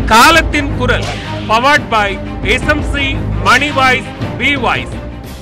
காலத்தின் குரல் powered by SMC Mani voice V voice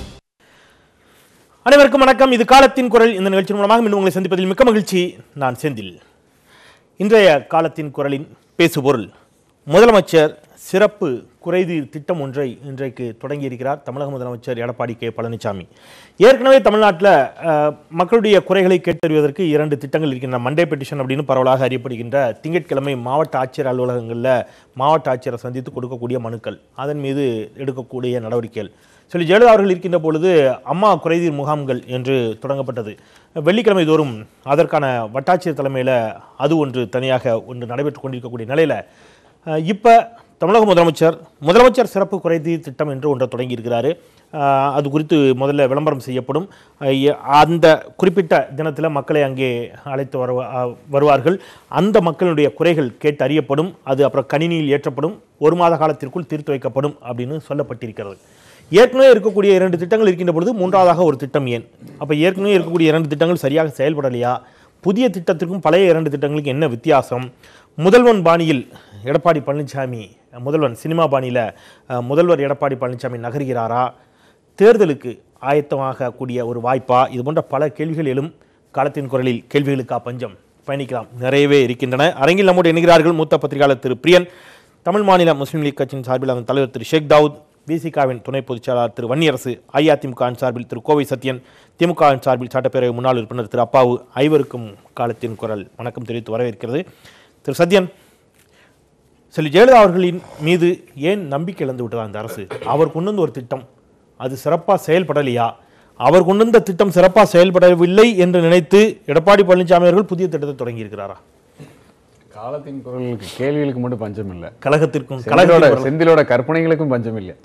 அனைவருக்கும் வணக்கம் இது காலத்தின் குரல் இந்த நிகழ்ச்சி மூலமாக மீண்டும் உங்களை சந்திப்பதில் மிக்க மகிழ்ச்சி நான் செந்தில் இன்றைய காலத்தின் குரலின் பேசுபொருள் முதலமைச்சர் சிறப்பு குறைதீர் திட்டம் ஒன்றை இன்றைக்கு தொடங்கியிருக்கிறார் தமிழக முதலமைச்சர் எடப்பாடி கே பழனிசாமி ஏற்கனவே தமிழ்நாட்டில் அஹ், மக்களுடைய குறைகளை கேட்டறிவதற்கு இரண்டு திட்டங்கள் இருக்கின்றன மண்டே பெட்டிஷன் அப்படின்னு பரவலாக அறியப்படுகின்ற திங்கட்கிழமை மாவட்ட ஆட்சியர் அலுவலகங்களில் மாவட்ட ஆட்சியரை சந்தித்து கொடுக்கக்கூடிய மனுக்கள் அதன் மீது எடுக்கக்கூடிய நடவடிக்கைகள் சொல்லி ஜெயலலிதா அவர்கள் இருக்கின்ற பொழுது அம்மா குறைதீர் முகாம்கள் என்று தொடங்கப்பட்டது வெள்ளிக்கிழமை தோறும் அதற்கான வட்டாட்சியர் தலைமையில் அது ஒன்று தனியாக ஒன்று நடைபெற்று கொண்டிருக்கக்கூடிய நிலையில் இப்போ தமிழக முதலமைச்சர் முதலமைச்சர் சிறப்பு குறைதீர் திட்டம் என்று ஒன்றை தொடங்கியிருக்கிறாரு அஹ், அது குறித்து முதல்ல விளம்பரம் செய்யப்படும் அஹ், எ- அந்த குறிப்பிட்ட தினத்தில் மக்களை அங்கே அழைத்து வர வருவார்கள் அந்த மக்களுடைய குறைகள் கேட்டு அறியப்படும் அது அப்புறம் கணினியில் ஏற்றப்படும் ஒரு மாத காலத்திற்குள் தீர்த்து வைக்கப்படும் அப்படின்னு சொல்லப்பட்டிருக்கிறது ஏற்கனவே இருக்கக்கூடிய இரண்டு திட்டங்கள் இருக்கின்ற பொழுது மூன்றாவதாக ஒரு திட்டம் ஏன் அப்போ ஏற்கனவே இருக்கக்கூடிய இரண்டு திட்டங்கள் சரியாக செயல்படலையா புதிய திட்டத்திற்கும் பழைய இரண்டு திட்டங்களுக்கும் என்ன வித்தியாசம் முதல்வன் பாணியில் எடப்பாடி பழனிசாமி முதல்வன் சினிமா பாணியில் அஹ், முதல்வர் எடப்பாடி பழனிசாமி நகர்கிறாரா தேர்தலுக்கு ஆயத்தமாக கூடிய ஒரு வாய்ப்பா இது போன்ற பல கேள்விகள் எழும் காலத்தின் குரலில் கேள்விகளுக்கா பஞ்சம் பயணிக்கலாம் நிறையவே இருக்கின்றன அரங்கில் நம்மோடு இணைகிறார்கள் மூத்த பத்திரிகையாளர் திரு பிரியன் தமிழ் மாநில முஸ்லீம் லீக் கட்சியின் சார்பில் அதன் தலைவர் திரு ஷேக் தாவூத் பிசிகாவின் துணை பொதுச் செயலாளர் திரு வன்னியரசு அஇஅதிமுகவின் சார்பில் திரு கோவை சத்யன் திமுகவின் சார்பில் சட்டப்பேரவை முன்னாள் உறுப்பினர் திரு அப்பாவு ஐவருக்கும் காலத்தின் குரல் வணக்கம் தெரிவித்து வரவேற்கிறது திரு சத்யன் செல்வி ஜெயலலிதா அவர்களின் மீது ஏன் நம்பிக்கை இழந்து விட்டதா அந்த அரசு அவர் கொண்டு வந்த ஒரு திட்டம் அது சிறப்பாக செயல்படலையா அவர் கொண்டு வந்த திட்டம் சிறப்பாக செயல்படவில்லை என்று நினைத்து எடப்பாடி பழனிசாமி அவர்கள் புதிய திட்டத்தை தொடங்கியிருக்கிறாரா காலத்தின் குரலுக்கு கேள்விகளுக்கு மட்டும் பஞ்சம் இல்லை கழகத்திற்கும் செந்திலோட கழகத்திற்கும் செந்திலோட கற்பனைகளுக்கும் பஞ்சம் இல்லை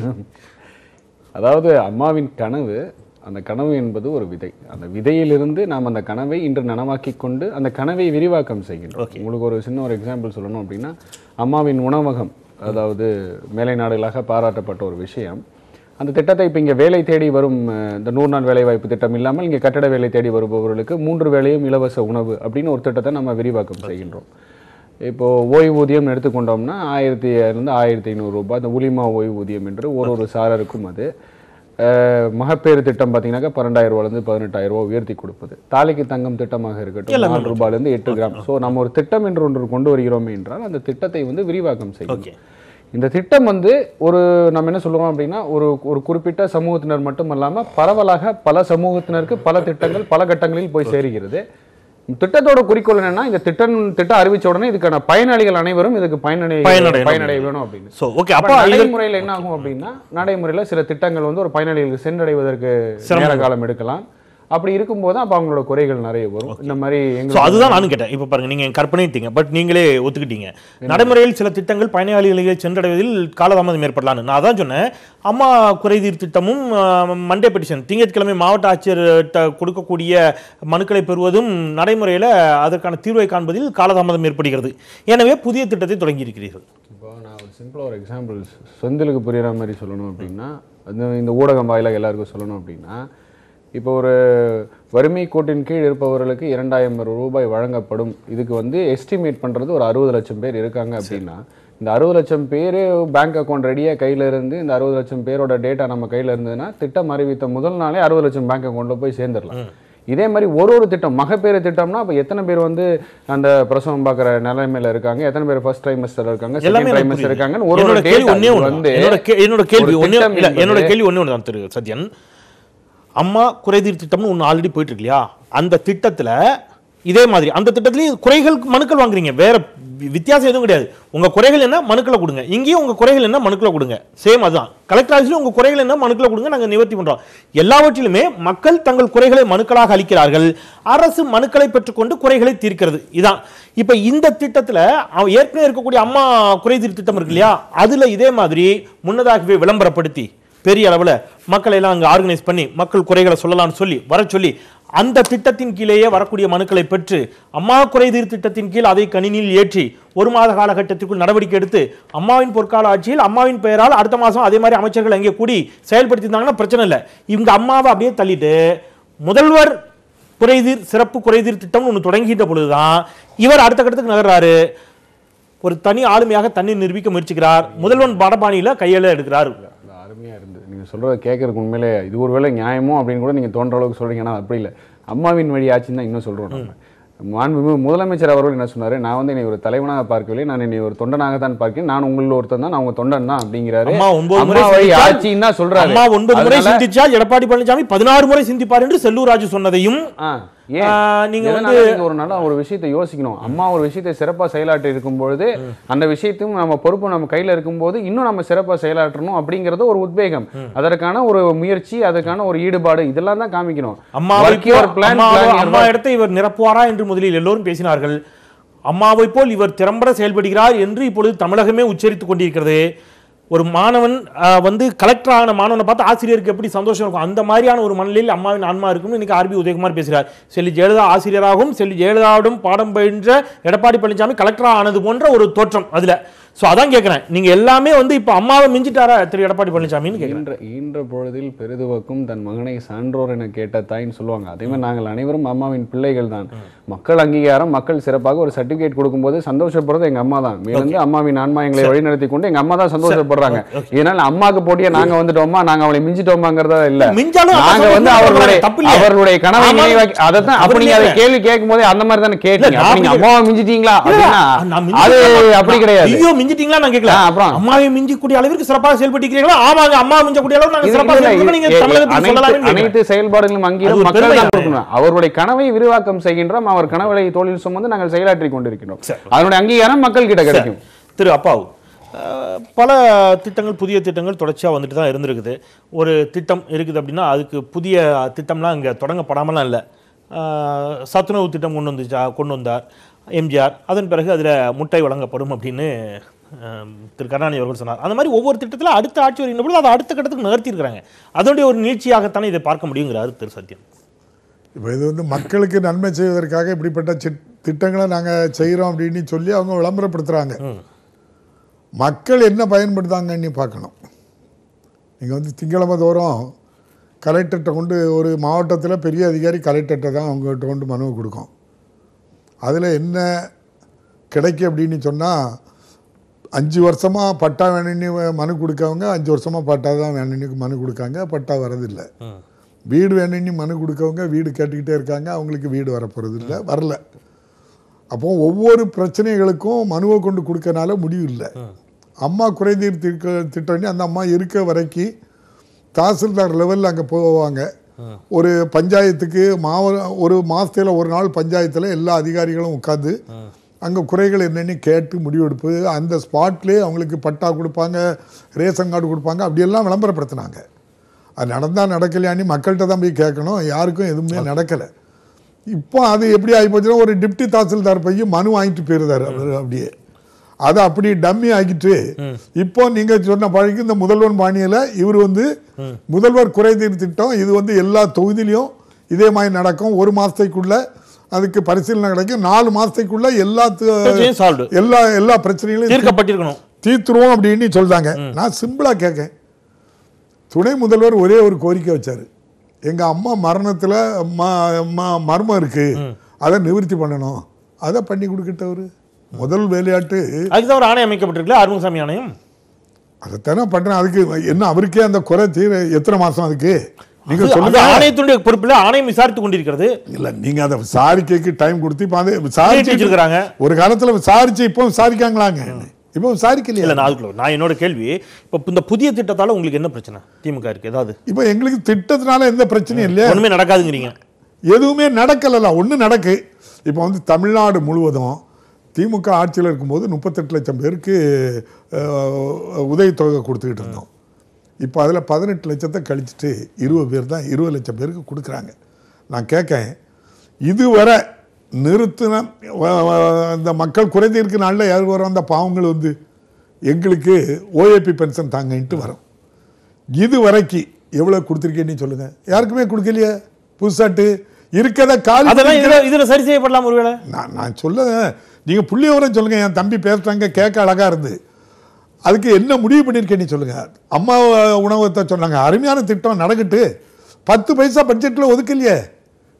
அதாவது அம்மாவின் கனவு அந்த கனவு என்பது ஒரு விதை அந்த விதையிலிருந்து நாம் அந்த கனவை இன்று நனவாக்கி கொண்டு அந்த கனவை விரிவாக்கம் செய்கின்றோம் உங்களுக்கு ஒரு சின்ன ஒரு எக்ஸாம்பிள் சொல்லணும் அப்படின்னா அம்மாவின் உணவகம் அதாவது மேலை நாடுகளாக பாராட்டப்பட்ட ஒரு விஷயம் அந்த திட்டத்தை இப்போ இங்கே வேலை தேடி வரும் அஹ், இந்த நூறு நாள் வேலைவாய்ப்பு திட்டம் இல்லாமல் இங்கே கட்டட வேலை தேடி வருபவர்களுக்கு மூன்று வேளையும் இலவச உணவு அப்படின்னு ஒரு திட்டத்தை நம்ம விரிவாக்கம் செய்கின்றோம் இப்போ ஓய்வூதியம் எடுத்துக்கொண்டோம்னா ஆயிரத்தி இருந்து ஆயிரத்தி ஐநூறு ரூபாய் இந்த உலிமா ஓய்வூதியம் என்று ஒரு ஒரு சாரருக்கும் அது அஹ், மகப்பேறு திட்டம் பார்த்தீங்கன்னாக்கா பன்னெண்டாயிரம் ரூபாயிலிருந்து பதினெட்டாயிரம் ரூபாய் உயர்த்தி கொடுப்பது தாலிக்கு தங்கம் திட்டமாக இருக்கட்டும் நாலு ரூபாயிலிருந்து எட்டு கிராம் ஸோ நம்ம ஒரு திட்டம் என்று ஒன்று கொண்டு வருகிறோமே என்றால் அந்த திட்டத்தை வந்து விரிவாக்கம் செய்யும் ஓகே இந்த திட்டம் வந்து ஒரு நம்ம என்ன சொல்லுவோம் அப்படின்னா ஒரு ஒரு குறிப்பிட்ட சமூகத்தினர் மட்டும் இல்லாமல் பரவலாக பல சமூகத்தினருக்கு பல திட்டங்கள் பல கட்டங்களில் போய் சேருகிறது திட்டத்தோட குறிக்கோள் என்னன்னா இந்த திட்டம் திட்டம் அறிவிச்ச உடனே இதுக்கான பயனாளிகள் அனைவரும் இதுக்கு பயனடை பயனடையணும். பயனடைய வேணும் அப்படின்னு ஸோ ஓகே அப்ப அப்போ இது நடைமுறையில் என்ன ஆகும் அப்படின்னா நடைமுறையில் சில திட்டங்கள் வந்து ஒரு பயனாளிகளுக்கு சென்றடைவதற்கு நேர காலம் எடுக்கலாம் அப்படி இருக்கும்போது அப்ப அவங்களோட குறைகள் நிறைய வரும் இந்த மாதிரி ஸோ எங்க அதுதான் நானும் கேட்டேன் இப்போ பாருங்க நீங்க கற்பனைட்டீங்க பட் நீங்களே ஒத்துக்கிட்டீங்க நடைமுறையில் சில திட்டங்கள் பயனாளிகளை சென்றடைவதில் காலதாமதம் ஏற்படலான்னு நான் அதான் சொன்னேன் அம்மா குறைதீர் திட்டமும் ஆஹ், மண்டே பெட்டிஷன் திங்கட்கிழமை மாவட்ட ஆட்சியர் கொடுக்கக்கூடிய மனுக்களை பெறுவதும் நடைமுறையில் அதற்கான தீர்வை காண்பதில் காலதாமதம் ஏற்படுகிறது எனவே புதிய திட்டத்தை தொடங்கி இருக்கிறீர்கள் இப்போ நான் ஒரு சிம்பிளாக ஒரு எக்ஸாம்பிள் செந்திலுக்கு புரியுற மாதிரி சொல்லணும் அப்படின்னா அது இந்த ஊடகம் வாயிலாக எல்லாருக்கும் சொல்லணும் அப்படின்னா இப்போ ஒரு வறுமை கோட்டின் கீழ் இருப்பவர்களுக்கு இரண்டாயிரம் ரூபாய் வழங்கப்படும் இதுக்கு வந்து எஸ்டிமேட் பண்ணுறது ஒரு அறுபது லட்சம் பேர் இருக்காங்க அப்படின்னா இந்த அறுபது லட்சம் பேர் பேங்க் அக்கௌண்ட் ரெடியாக கையில் இருந்து இந்த அறுபது லட்சம் பேரோட டேட்டா நம்ம கையில் இருந்ததுன்னா திட்டம் அறிவித்த முதல் நாளே அறுபது லட்சம் பேங்க் அக்கௌண்ட்டில் போய் சேர்ந்துடலாம் இதே மாதிரி ஒரு ஒரு திட்டம் மகப்பேறு திட்டம்னா அப்போ எத்தனை பேர் வந்து அந்த பிரசவம் பார்க்குற நிலைமையில இருக்காங்க எத்தனை பேர் ஃபர்ஸ்ட் ட்ரைமஸ்டர் இருக்காங்க எல்லாமே செகண்ட் எனக்கு ட்ரைமஸ்டர் புரியுது. இருக்காங்கன்னு ஒரு என்னோட ஒரு கேள்வி data ஒண்ணே ஒண்ணு வந்து தான். என்னோட கே- என்னோட கேள்வி ஒரு ஒண்ணே திட்டம் இல்ல என்னோட என்பது- கேள்வி ஒண்ணே ஒன்று தான் திரு சத்யன் அம்மா குறைதீர் திட்டம்னு ஒன்று ஆல்ரெடி போயிட்டு இருக்கு இல்லையா அந்த திட்டத்துல இதே மாதிரி அந்த திட்டத்துலயும் குறைகள் மனுக்கள் வாங்குறீங்க வேற வி- வித்தியாசம் எதுவும் கிடையாது உங்க குறைகள் என்ன மனுக்களை கொடுங்க இங்கேயும் உங்க குறைகள் என்ன மனுக்களை கொடுங்க சேம் அதுதான் கலெக்டர் ஆஃபீஸ்லயும் உங்க குறைகள் என்ன மனுக்களை கொடுங்க நாங்க நிவர்த்தி பண்றோம் எல்லாவற்றிலுமே மக்கள் தங்கள் குறைகளை மனுக்களாக அளிக்கிறார்கள் அரசு மனுக்களை பெற்றுக்கொண்டு குறைகளை தீர்க்கிறது இதான் இப்ப இந்த திட்டத்துல அவ- ஏற்கனவே இருக்கக்கூடிய அம்மா குறைதீர் திட்டம் இருக்கு இல்லையா அதுல இதே மாதிரி முன்னதாகவே விளம்பரப்படுத்தி பெரிய அளவில் மக்களை எல்லாம் அங்கே ஆர்கனைஸ் பண்ணி மக்கள் குறைகளை சொல்லலாம்னு சொல்லி வர சொல்லி அந்த திட்டத்தின் கீழேயே வரக்கூடிய மனுக்களை பெற்று அம்மா குறைதீர் திட்டத்தின் கீழ் அதை கணினியில் ஏற்றி ஒரு மாத காலகட்டத்திற்குள் நடவடிக்கை எடுத்து அம்மாவின் பொற்கால ஆட்சியில் அம்மாவின் பெயரால் அடுத்த மாதம் அதே மாதிரி அமைச்சர்கள் அங்கே கூடி செயல்படுத்தியிருந்தாங்கன்னா பிரச்சனை இல்லை இவங்க அம்மாவை அப்படியே தள்ளிட்டு முதல்வர் குறைதீர் சிறப்பு குறைதீர் திட்டம்னு ஒன்று தொடங்கிட்ட பொழுதுதான் இவர் அடுத்த கட்டத்துக்கு நகர்றாரு ஒரு தனி ஆளுமையாக தன்னை நிரூபிக்க முயற்சிக்கிறார் முதல்வன் வடபாணியில கையில எடுக்கிறார் அது அருமையாக இருந்தது நீங்கள் சொல்கிறத கேட்கறதுக்கு உண்மையிலே இது ஒரு வேளை நியாயமோ அப்படின்னு கூட நீங்கள் தோன்ற அளவுக்கு சொல்கிறீங்க ஆனால் அப்படி இல்லை அம்மாவின் வழி ஆட்சின்னு தான் இன்னும் சொல்கிறோம் நம்ம மாண்புமிகு முதலமைச்சர் அவர்கள் என்ன சொன்னாரு நான் வந்து என்னை ஒரு தலைவனாக பார்க்கவில்லை நான் என்னை ஒரு தொண்டனாக தான் பார்க்கிறேன் நான் உங்களில் ஒருத்தன் தான் நான் உங்க தொண்டன் தான் அப்படிங்கிறாரு அம்மா ஒன்பது முறை அம்மா வழி சிந்தித்தால் ஆட்சின்னு தான் சொல்றாரு அம்மா ஒன்பது முறை அதனால- சிந்திச்சால் எடப்பாடி பழனிசாமி பதினாறு முறை சிந்திப்பார் என்று செல்லூர் ராஜு சொன்னதையும் ஆ, ஏன்? ஆ, நீங்க எதனால வந்து- நீங்க ஒரு நல்ல ஒரு விஷயத்தை யோசிக்கணும் அம்மா ஒரு விஷயத்தை சிறப்பா செயலாற்றி இருக்கும் பொழுது அந்த விஷயத்தையும் நம்ம பொறுப்பு நம்ம கையில இருக்கும்போது இன்னும் நம்ம சிறப்பா செயலாற்றணும் அப்படிங்கறது ஒரு உத்வேகம் அதற்கான ஒரு முயற்சி அதற்கான ஒரு ஈடுபாடு இதெல்லாம் தான் காமிக்கணும் அம்மாவை Work your போல் plan, அம்மாவை- plan your அம்மா work. இடத்தை இவர் நிரப்புவாரா என்று முதலில் எல்லோரும் பேசினார்கள் அம்மாவை போல் இவர் திறம்பட செயல்படுகிறார் என்று இப்பொழுது தமிழகமே உச்சரித்துக் கொண்டிருக்கிறது ஒரு மாணவன் ஆஹ், வந்து கலெக்டர் ஆன மாணவனை பார்த்து ஆசிரியருக்கு எப்படி சந்தோஷம் இருக்கும் அந்த மாதிரியான ஒரு மனநிலையில் அம்மாவின் ஆன்மா இருக்கும்னு இன்னைக்கு ஆர்பி உதயகுமார் பேசுகிறார் செல்வி ஜெயலலிதா ஆசிரியராகவும் செல்வி ஜெயலலிதாவிடம் பாடம் பயின்ற எடப்பாடி பழனிசாமி கலெக்டர் ஆனது போன்ற ஒரு தோற்றம் அதுல சோ அதான் கேட்கிறேன் நீங்க எல்லாமே வந்து இப்ப அம்மாவை மிஞ்சிட்டாரா திரு எடப்பாடி பழனிசாமின்னு கேட்கிறேன் ஈன்ற ஈன்ற பொழுதில் பெரிதுவக்கும் தன் மகனை சான்றோர் என கேட்ட தாயின்னு சொல்லுவாங்க அதே மாதிரி நாங்கள் அனைவரும் அம்மாவின் பிள்ளைகள் தான் மக்கள் அங்கீகாரம் மக்கள் சிறப்பாக ஒரு சர்டிபிகேட் கொடுக்கும்போது சந்தோஷப்படுறது எங்க அம்மா தான் மேலிருந்து அம்மாவின் ஆன்மா எங்களை வழிநடத்தி கொண்டு எங்க அம்மா தான் சந்தோஷப்படுறாங்க இதனால அம்மாக்கு போட்டியா நாங்க வந்துட்டோமா நாங்க அவளை மிஞ்சிட்டோமாங்கிறதா இல்ல மிஞ்சாலும் அம்மா நாங்க வந்து சந்தோஷமா அவர்களுடைய இருக்காங்க. தப்பு இல்லையே. அவர்களுடைய கனவை ஆமா. நினைவாக்கி அதைத்தான் அப்ப அவர் நீங்க அதை இல்ல. கேள்வி கேட்கும் போதே அந்த மாதிரி தானே கேட்டீங்க நான் அப்ப நீங்க அப்படி- அம்மாவை மிஞ்சிட்டீங்களா அப்படின்னா நான் அது மிஞ்சிட்டேன். அப்படி கிடையாது ஐயோ மிஞ்சிட்டீங்களா நான் கேட்கல ஆ, அப்புறம்? அம்மாவை மிஞ்சிக்கூடிய அளவிற்கு சிறப்பாக செயல்பட்டுக்கிறீங்களா ஆமாங்க அம்மா மிஞ்சக்கூடிய அளவுக்கு நாங்க இது சிறப்பாக இல்ல, செயல்படுறோம் நீங்க இது- தமிழகத்துக்கு அனைத்து- சொல்லலாம்னு கேட்கிறேன். அனைத்து செயல்பாடுகளும் அது அங்கீகாரம் ஒரு மக்கள் பெருமை தான் தானே. கொடுக்கணும் அவருடைய கனவை விரிவாக்கம் செய்கின்றோம் அவர் கனவை தோளில் சுமந்து நாங்கள் செயலாற்றி கொண்டிருக்கிறோம் அதனுடைய அங்கீகாரம் மக்கள் கிட்ட கிடைக்கும் திரு அப்பாவு அஹ், பல திட்டங்கள் புதிய திட்டங்கள் தொடர்ச்சியாக வந்துட்டு தான் இருந்திருக்குது ஒரு திட்டம் இருக்குது அப்படின்னா அதுக்கு புதிய திட்டம்லாம் இங்கே தொடங்கப்படாமலாம் இல்லை அஹ், சத்துணவு திட்டம் கொண்டு வந்துச்சா கொண்டு வந்தார் எம்ஜிஆர் அதன் பிறகு அதில் முட்டை வழங்கப்படும் அப்படின்னு அஹ், திரு கருணாநிதி அவர்கள் சொன்னார் அந்த மாதிரி ஒவ்வொரு திட்டத்தில் அடுத்த ஆட்சி வருகின்ற பொழுது அதை அடுத்த கட்டத்துக்கு நகர்த்தியிருக்கிறாங்க அதனுடைய ஒரு நீட்சியாகத்தானே இதை பார்க்க முடியுங்கிறாரு திரு சத்யன் இப்போ இது வந்து மக்களுக்கு நன்மை செய்வதற்காக இப்படிப்பட்ட சிட்- திட்டங்களை நாங்கள் செய்கிறோம் அப்படின்னு சொல்லி அவங்க விளம்பரப்படுத்துகிறாங்க மக்கள் என்ன பயன்படுத்தாங்கன்னு பார்க்கணும் நீங்கள் வந்து திங்களமை தோறும் கலெக்டர்கிட்ட கொண்டு ஒரு மாவட்டத்தில் பெரிய அதிகாரி கலெக்டர்கிட்ட தான் அவங்ககிட்ட கொண்டு மனுவை கொடுக்கும் அதில் என்ன கிடைக்கும் அப்படின்னு சொன்னால் அஞ்சு வருஷமாக பட்டா வேணும்னு மனு கொடுக்கவங்க அஞ்சு வருஷமாக பட்டா தான் வேணும்னு மனு கொடுக்காங்க பட்டா வரதில்லை வீடு வேணும்னு மனு கொடுக்கவங்க வீடு கேட்டுக்கிட்டே இருக்காங்க அவங்களுக்கு வீடு வரப்போகிறது இல்லை வரல அப்போ ஒவ்வொரு பிரச்சனைகளுக்கும் மனுவை கொண்டு கொடுக்கறனால முடிவு இல்லை அம்மா குறைதீர் திட்ட திட்டம்னு அந்த அம்மா இருக்க வரைக்கும் தாசில்தார் லெவலில் அங்கே போவாங்க ஒரு பஞ்சாயத்துக்கு மாவ ஒரு மாதத்தில் ஒரு நாள் பஞ்சாயத்தில் எல்லா அதிகாரிகளும் உட்காந்து அங்கே குறைகள் என்னென்னு கேட்டு முடிவெடுப்பு அந்த ஸ்பாட்லேயே அவங்களுக்கு பட்டா கொடுப்பாங்க ரேஷன் கார்டு கொடுப்பாங்க அப்படியெல்லாம் விளம்பரப்படுத்தினாங்க அது நடந்தால் நடக்கலையான்னு மக்கள்கிட்ட தான் போய் கேட்கணும் யாருக்கும் எதுவுமே நடக்கலை இப்போ அது எப்படி ஆகி போச்சுன்னா ஒரு டிப்டி தாசில்தார் போய் மனு வாங்கிட்டு போயிருந்தாரு அவர் அப்படியே அதை அப்படி டம்மி ஆக்கிட்டு இப்போ நீங்க சொன்ன பழகி இந்த முதல்வன் பாணியில இவர் வந்து முதல்வர் குறைதீர் திட்டம் இது வந்து எல்லா தொகுதியிலையும் இதே மாதிரி நடக்கும் ஒரு மாசத்துக்குள்ள அதுக்கு பரிசீலனை கிடைக்கும் நாலு மாசத்துக்குள்ள எல்லா து- பிரச்சனையும் solved. எல்லா எல்லா பிரச்சனைகளையும் தீர்க்கப்பட்டிருக்கணும் தீர்த்துருவோம் அப்படின்னு சொல்றாங்க நான் சிம்பிளா கேட்கேன் துணை முதல்வர் ஒரே ஒரு கோரிக்கை வச்சாரு எங்க அம்மா மரணத்துல ம- ம- மர்மம் இருக்கு அதை நிவர்த்தி பண்ணணும் அதை பண்ணி கொடுக்கிட்டவர் முதல் வேலையாட்டு அதுக்கு தான் ஒரு ஆணையம் அமைக்கப்பட்டிருக்குல்ல அருண்சாமி ஆணையம் அதைத்தானே பண்றேன் அதுக்கு என்ன அவருக்கே அந்த குறை தீர எத்தனை மாசம் அதுக்கு நீங்க அது- அது சொல்லுங்க ஆணையத்தினுடைய பொறுப்பில் ஆணையம் விசாரித்துக் கொண்டிருக்கிறது இல்ல நீங்க அதை விசாரிக்கைக்கு டைம் கொடுத்து இப்ப அதை நீட்டி விசாரிச்சு வச்சிருக்கிறாங்க. ஒரு காலத்துல விசாரிச்சு இப்போ விசாரிக்காங்களாங்க இப்போ விசாரிக்கலையா இல்ல நான் அதுக்குள்ள நான் என்னோட கேள்வி இப்போ இந்த புதிய திட்டத்தால உங்களுக்கு என்ன பிரச்சனை திமுக இருக்கு ஏதாவது இப்போ எங்களுக்கு திட்டத்தினால எந்த பிரச்சனையும் இல்லையா ஒண்ணுமே நடக்காதுங்கிறீங்க எதுவுமே நடக்கலல்ல ஒன்று நடக்கு இப்போ வந்து தமிழ்நாடு முழுவதும் திமுக ஆட்சியில் இருக்கும்போது முப்பத்தெட்டு லட்சம் பேருக்கு அஹ், உதவித்தொகை கொடுத்துக்கிட்டு இருந்தோம் இப்போ அதில் பதினெட்டு லட்சத்தை கழிச்சிட்டு இருபது பேர் தான் இருபது லட்சம் பேருக்கு கொடுக்குறாங்க நான் கேட்கேன் இதுவரை நிறுத்தின வ- வ- இந்த மக்கள் குறைந்தீர்க்கு நாளில் யார் வரும் அந்த பாவங்கள் வந்து எங்களுக்கு ஓஏபி பென்ஷன் தாங்கன்ட்டு வரும் இது வரைக்கும் எவ்வளவு கொடுத்துருக்கேன்னு சொல்லுங்க யாருக்குமே கொடுக்கலையே புதுசாட்டு இருக்கத காலி அதெல்லாம் இதுல இதுல சரி செய்யப்படலாம் ஒருவேளை நான் நான் சொல்ல நீங்க புள்ளி விவரம் சொல்லுங்க என் தம்பி பேசுறாங்க கேட்க அழகா இருந்து அதுக்கு என்ன முடிவு பண்ணியிருக்கேன்னு சொல்லுங்க அம்மா உணவகத்தை சொன்னாங்க அருமையான திட்டம் நடக்கட்டு பத்து பைசா பட்ஜெட்ல ஒதுக்கலையே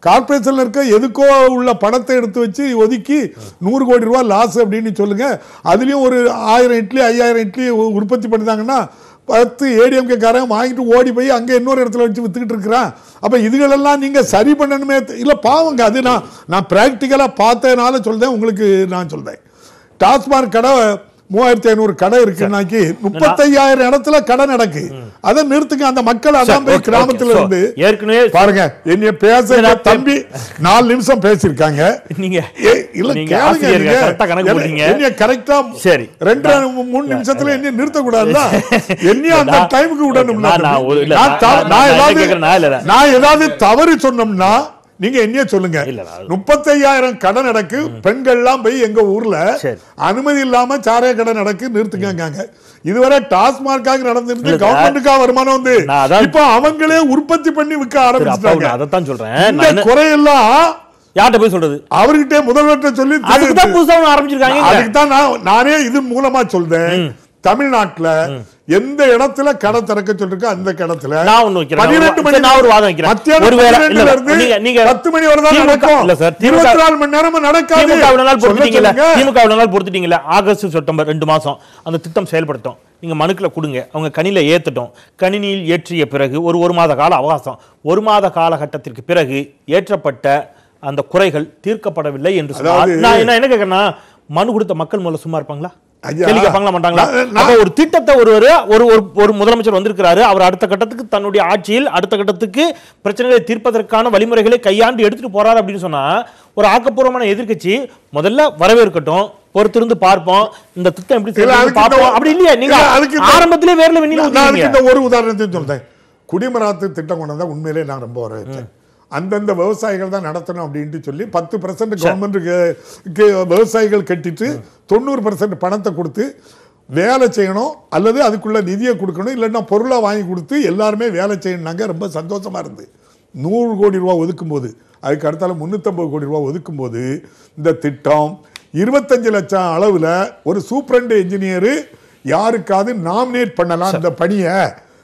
கார்பரேஷன்ல இருக்க எதுக்கோ உள்ள பணத்தை எடுத்து வச்சு ஒதுக்கி நூறு கோடி ரூபாய் லாஸ் அப்படின்னு சொல்லுங்க அதுலயும் ஒரு ஆயிரம் இட்லி ஐயாயிரம் இட்லி உ- உற்பத்தி பண்ணிட்டாங்கன்னா பத்து ஏடிஎம்கே காரன் வாங்கிட்டு ஓடி போய் அங்க இன்னொரு இடத்துல வச்சு வித்துக்கிட்டு இருக்கிறான் அப்ப இதுகளெல்லாம் நீங்க சரி பண்ணணுமே த- இல்ல பாவங்க அது நான் நான் பிராக்டிக்கலா பார்த்ததுனால சொல்றேன் உங்களுக்கு நான் சொல்றேன் டாஸ்மாக் கடை மூவாயிரத்தி ஐநூறு கடை இருக்குன்னாக்கி முப்பத்தையாயிரம் இடத்துல கடை நடக்கு அதை நிறுத்துங்க அந்த மக்கள் அதான் போய் okay, கிராமத்துல okay. So, இருந்து ஏற்கனவே பாருங்க என்னைய பேச இல்ல, எங்க தம்பி நாலு நிமிஷம் பேசியிருக்காங்க நீங்க ஏ, இல்ல நீங்க கேளுங்க ஆசிரியர்கள் நீங்க. correct ஆ கணக்கு என்ன- போட்டீங்க. என்னைய correct ஆ சரி. ரெண்டு மூணு நிமிஷத்துல என்ன நிறுத்த கூடாதுல்ல என்னைய அந்த நான்- டைமுக்கு விடணும்ல நான் நான் ஒரு- இல்ல, நான் த- நான் நான் நான் என்ன ஏதாவது கேக்குறேன், நான் இல்ல, இல்ல. நான் ஏதாவது தவறு சொன்னோம்னா நீங்க என்னைய சொல்லுங்க இல்ல, நான் முப்பத்தையாயிரம் கடை நடக்கு பெண்கள்லாம் போய் எங்க ஊர்ல சரி. அனுமதி இல்லாம சாராய கடை நடக்கு நிறுத்துங்க இதுவரை டாஸ்மார்க்காக நடந்துட்டு இல்ல, கவர்மெண்ட்டுக்கா வருமானம் வந்து நான் அதான் இப்ப அவங்களே உற்பத்தி பண்ணி விற்க சரி, அப்பா ஆரம்பிச்சிட்டாங்க நான் அதைத்தான் சொல்றேன் இந்த நான் என்ன- குறையெல்லாம் யார்கிட்ட போய் சொல்றது அவர்கிட்ட முதல்வர்கிட்ட சொல்லி அதுக்கு தான் புதுசா ஒண்ணு ஆரம்பிச்சிருக்காங்க அதுக்கு தான் நான் நானே இது மூலமா சொல்றேன் தமிழ்நாட்டுல எந்த இடத்துல கடை திறக்க சொல்லிருக்கோ அந்த இடத்துல நான் ஒண்ணு வைக்கிறேன். பன்னிரெண்டு சரி, மணி நான் ஒரு வாதம் வைக்கிறேன். மத்தியானம் ஒருவேளை- பன்னிரெண்டுல இல்ல, இருந்து நீங்க- நீங்க- பத்து மணி வரை தான் திமுக நடக்கும் இல்ல சார், திமுக இருபத்தி நாலு மணி நேரமும் நடக்காது திமுக இவ்வளவு நாள் சொல்ல பொறுத்துட்டீங்கல்ல சொல்லுங்க. திமுக இவ்வளவு நாள் பொறுத்துட்டீங்கல்ல ஆகஸ்ட் செப்டம்பர் ரெண்டு மாசம் அந்த திட்டம் செயல்படுத்தும் நீங்க மனுக்களை கொடுங்க அவங்க கணில ஏத்துட்டோம் கணினியில் ஏற்றிய பிறகு ஒரு ஒரு மாத கால அவகாசம் ஒரு மாத காலகட்டத்திற்கு பிறகு ஏற்றப்பட்ட அந்த குறைகள் தீர்க்கப்படவில்லை என்று சொன்னால் அதாவது- நான் என்ன என்ன கேட்கறேன்னா மனு கொடுத்த மக்கள் முதல்ல சும்மா இருப்பாங்களா ஐயா, கேள்வி கேட்பாங்களா மாட்டாங்களா நான்- நான்- அப்ப ஒரு திட்டத்தை ஒரு ஒரு ஒரு ஒரு- ஒரு முதலமைச்சர் வந்திருக்கிறாரு அவர் அடுத்த கட்டத்துக்கு தன்னுடைய ஆட்சியில் அடுத்த கட்டத்துக்கு பிரச்சனைகளை தீர்ப்பதற்கான வழிமுறைகளை கையாண்டு எடுத்துட்டு போறாரு அப்படின்னு சொன்னா ஒரு ஆக்கப்பூர்வமான எதிர்க்கட்சி முதல்ல வரவேற்கட்டும் பொறுத்திருந்து பார்ப்போம் இந்த திட்டம் எப்படி இல்ல, செயல்படுது அதுக்கு இந்த பார்ப்போம் ஒரு- அப்படி இல்லையா நீங்க இல்ல, அதுக்கு இந்த- ஆரம்பத்திலே வேர்ல வெண்ணில நான் அதுக்கு ஊத்திட்டீங்க. இந்த ஒரு உதாரணத்தையும் சொல்றேன் குடிமராத்து திட்டம் கொண்டு வந்தா உண்மையிலே நான் ரொம்ப வரவேற்றேன் அந்தந்த விவசாயிகள் தான் நடத்தணும் அப்படின்ட்டு சொல்லி பத்து பர்சன்ட் கவர்மெண்ட்டுக்கு விவசாயிகள் கட்டிட்டு தொண்ணூறு பர்சன்ட் பணத்தை கொடுத்து வேலை செய்யணும் அல்லது அதுக்குள்ள நிதியை கொடுக்கணும் இல்லைன்னா பொருளை வாங்கி கொடுத்து எல்லாருமே வேலை செய்யணுனாங்க ரொம்ப சந்தோஷமா இருந்து நூறு கோடி ரூபா ஒதுக்கும் போது அதுக்கு அடுத்தால முந்நூற்றம்பது கோடி ரூபா ஒதுக்கும் போது இந்த திட்டம் இருபத்தஞ்சு லட்சம் அளவில் ஒரு சூப்பரண்ட் இன்ஜினியரு யாருக்காவது நாமினேட் பண்ணலாம் இந்த பணியை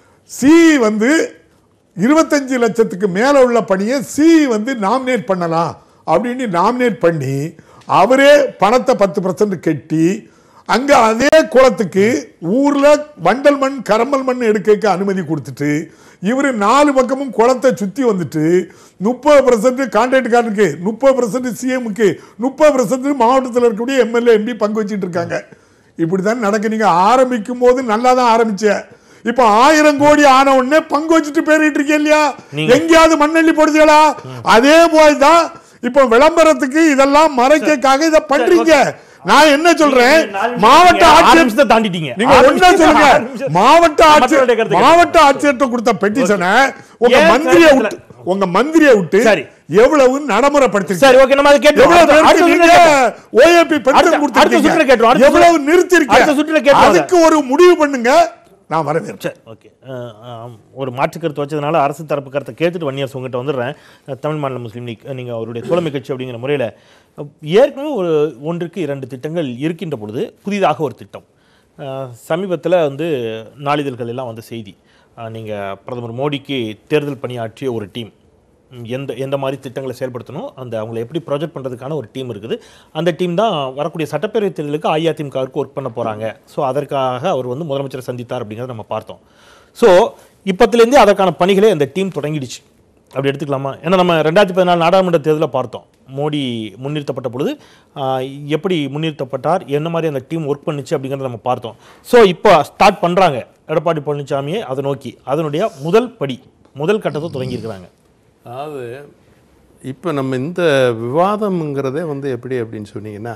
சி வந்து இருபத்தஞ்சு லட்சத்துக்கு மேலே உள்ள பணியை சி வந்து நாமினேட் பண்ணலாம் அப்படின்னு நாமினேட் பண்ணி அவரே பணத்தை பத்து பர்சன்ட் கட்டி அங்க அதே குளத்துக்கு ஊர்ல வண்டல் மண் கரம்பல் மண் எடுக்க அனுமதி கொடுத்துட்டு இவர் நாலு பக்கமும் குளத்தை சுத்தி வந்துட்டு முப்பது பர்சன்ட் கான்ட்ராக்டுக்காரனுக்கு முப்பது பர்சன்ட் சிஎம்க்கு முப்பது பர்சன்ட் மாவட்டத்தில் இருக்கக்கூடிய எம்எல்ஏ எம்பி பங்கு வச்சிட்டு இருக்காங்க இப்படிதான் நடக்கு நீங்க ஆரம்பிக்கும் போது நல்லா தான் ஆரம்பிச்ச இப்ப ஆயிரம் கோடி ஆன உடனே பங்கு வச்சுட்டு பேரிட்டு இருக்கீங்க இல்லையா எங்கேயாவது மண்ணள்ளி போடுதீங்களா அதே போல் தான் இப்ப விளம்பரத்துக்கு இதெல்லாம் மறைக்கக்காக இதை பண்றீங்க நான் என்ன சொல்றேன் மாவட்ட ஆறு ஆட்சியர் நிமிஷத்தை தாண்டிட்டீங்க நீங்க ஆறு ஒண்ணா நிமிஷம், சொல்லுங்க ஆறு நிமிஷம். மாவட்ட மக்களுடைய ஆட்சியர் கருத்து மாவட்ட ஆட்சியர்கிட்ட கொடுத்த பெட்டிஷனை உங்க ஏன் மந்திரியை சார் விட்டு உங்க மந்திரியை விட்டு சரி. எவ்வளவு நடைமுறைப்படுத்தி சரி ஓகே நம்ம அதை கேட்டோம் எவ்வளவு அடுத்த- அடுத்த பேருக்கு சுற்றுல நீங்க கேட்போம். OAP பென்ஷன் அடுத்த- அடுத்த சுற்றுல கேட்டோம். கொடுத்திருக்கீங்க அடுத்த எவ்வளவு சுற்றுல- நிறுத்திருக்கீங்க அடுத்த சுற்றுல கேட்போம் அதை. அதுக்கு ஒரு முடிவு பண்ணுங்க நான் வரவேற்கிறேன் சரி ஓகே அஹ், ஆம். ஒரு மாற்று கருத்து வச்சதுனால அரசு தரப்பு கருத்தை கேட்டுட்டு வன்னியர் உங்ககிட்ட வந்துடுறேன் அஹ், தமிழ் மாநில முஸ்லீம் லீக் நீங்கள் அவருடைய தோழமை கட்சி அப்படிங்கிற முறையில் ஏற்கனவே ஒரு ஒன்றுக்கு இரண்டு திட்டங்கள் இருக்கின்ற பொழுது புதிதாக ஒரு திட்டம் சமீபத்தில் வந்து நாளிதழ்கள் எல்லாம் வந்த செய்தி நீங்கள் பிரதமர் மோடிக்கு தேர்தல் பணியாற்றிய ஒரு டீம் எந்த எந்த மாதிரி திட்டங்களை செயல்படுத்தணும் அந்த அவங்களை எப்படி ப்ராஜெக்ட் பண்ணுறதுக்கான ஒரு டீம் இருக்குது அந்த டீம் தான் வரக்கூடிய சட்டப்பேரவை தேர்தலுக்கு அஇஅதிமுகவிற்கு ஒர்க் பண்ண போகிறாங்க ஸோ அதற்காக அவர் வந்து முதலமைச்சரை சந்தித்தார் அப்படிங்கிறத நம்ம பார்த்தோம் ஸோ இப்பத்துலேருந்தே அதற்கான பணிகளை அந்த டீம் தொடங்கிடுச்சு அப்படி எடுத்துக்கலாமா ஏன்னா நம்ம ரெண்டாயிரத்தி பதினாலு நாடாளுமன்ற தேர்தலில் பார்த்தோம் மோடி முன்னிறுத்தப்பட்ட பொழுது ஆஹ், எப்படி முன்னிறுத்தப்பட்டார் என்ன மாதிரி அந்த டீம் ஒர்க் பண்ணுச்சு அப்படிங்கிறத நம்ம பார்த்தோம் ஸோ இப்போ ஸ்டார்ட் பண்ணுறாங்க எடப்பாடி பழனிசாமியை அதை நோக்கி அதனுடைய முதல் படி முதல் கட்டத்தை தொடங்கியிருக்கிறாங்க அதாவது இப்போ நம்ம இந்த விவாதம்ங்கிறதே வந்து எப்படி அப்படின்னு சொன்னீங்கன்னா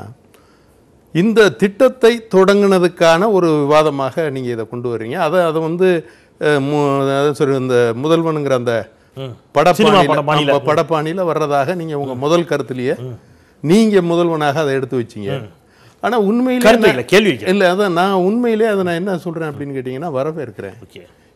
இந்த திட்டத்தை தொடங்கினதுக்கான ஒரு விவாதமாக நீங்கள் இதை கொண்டு வர்றீங்க அதை அதை வந்து அஹ், மு- அதாவது சரி இந்த முதல்வனுங்கிற அந்த சினிமா பட பாணியில. படப்பாணியில் படப்பாணியில் வர்றதாக நீங்கள் உங்கள் முதல் கருத்துலேயே நீங்கள் முதல்வனாக அதை எடுத்து வச்சீங்க ஆனால் கருத்து உண்மையிலே இல்லை கேள்வி வைக்கிறேன். இல்லை அதான் நான் உண்மையிலே அதை நான் என்ன சொல்கிறேன் அப்படின்னு கேட்டிங்கன்னா வரவேற்கிறேன் ஓகே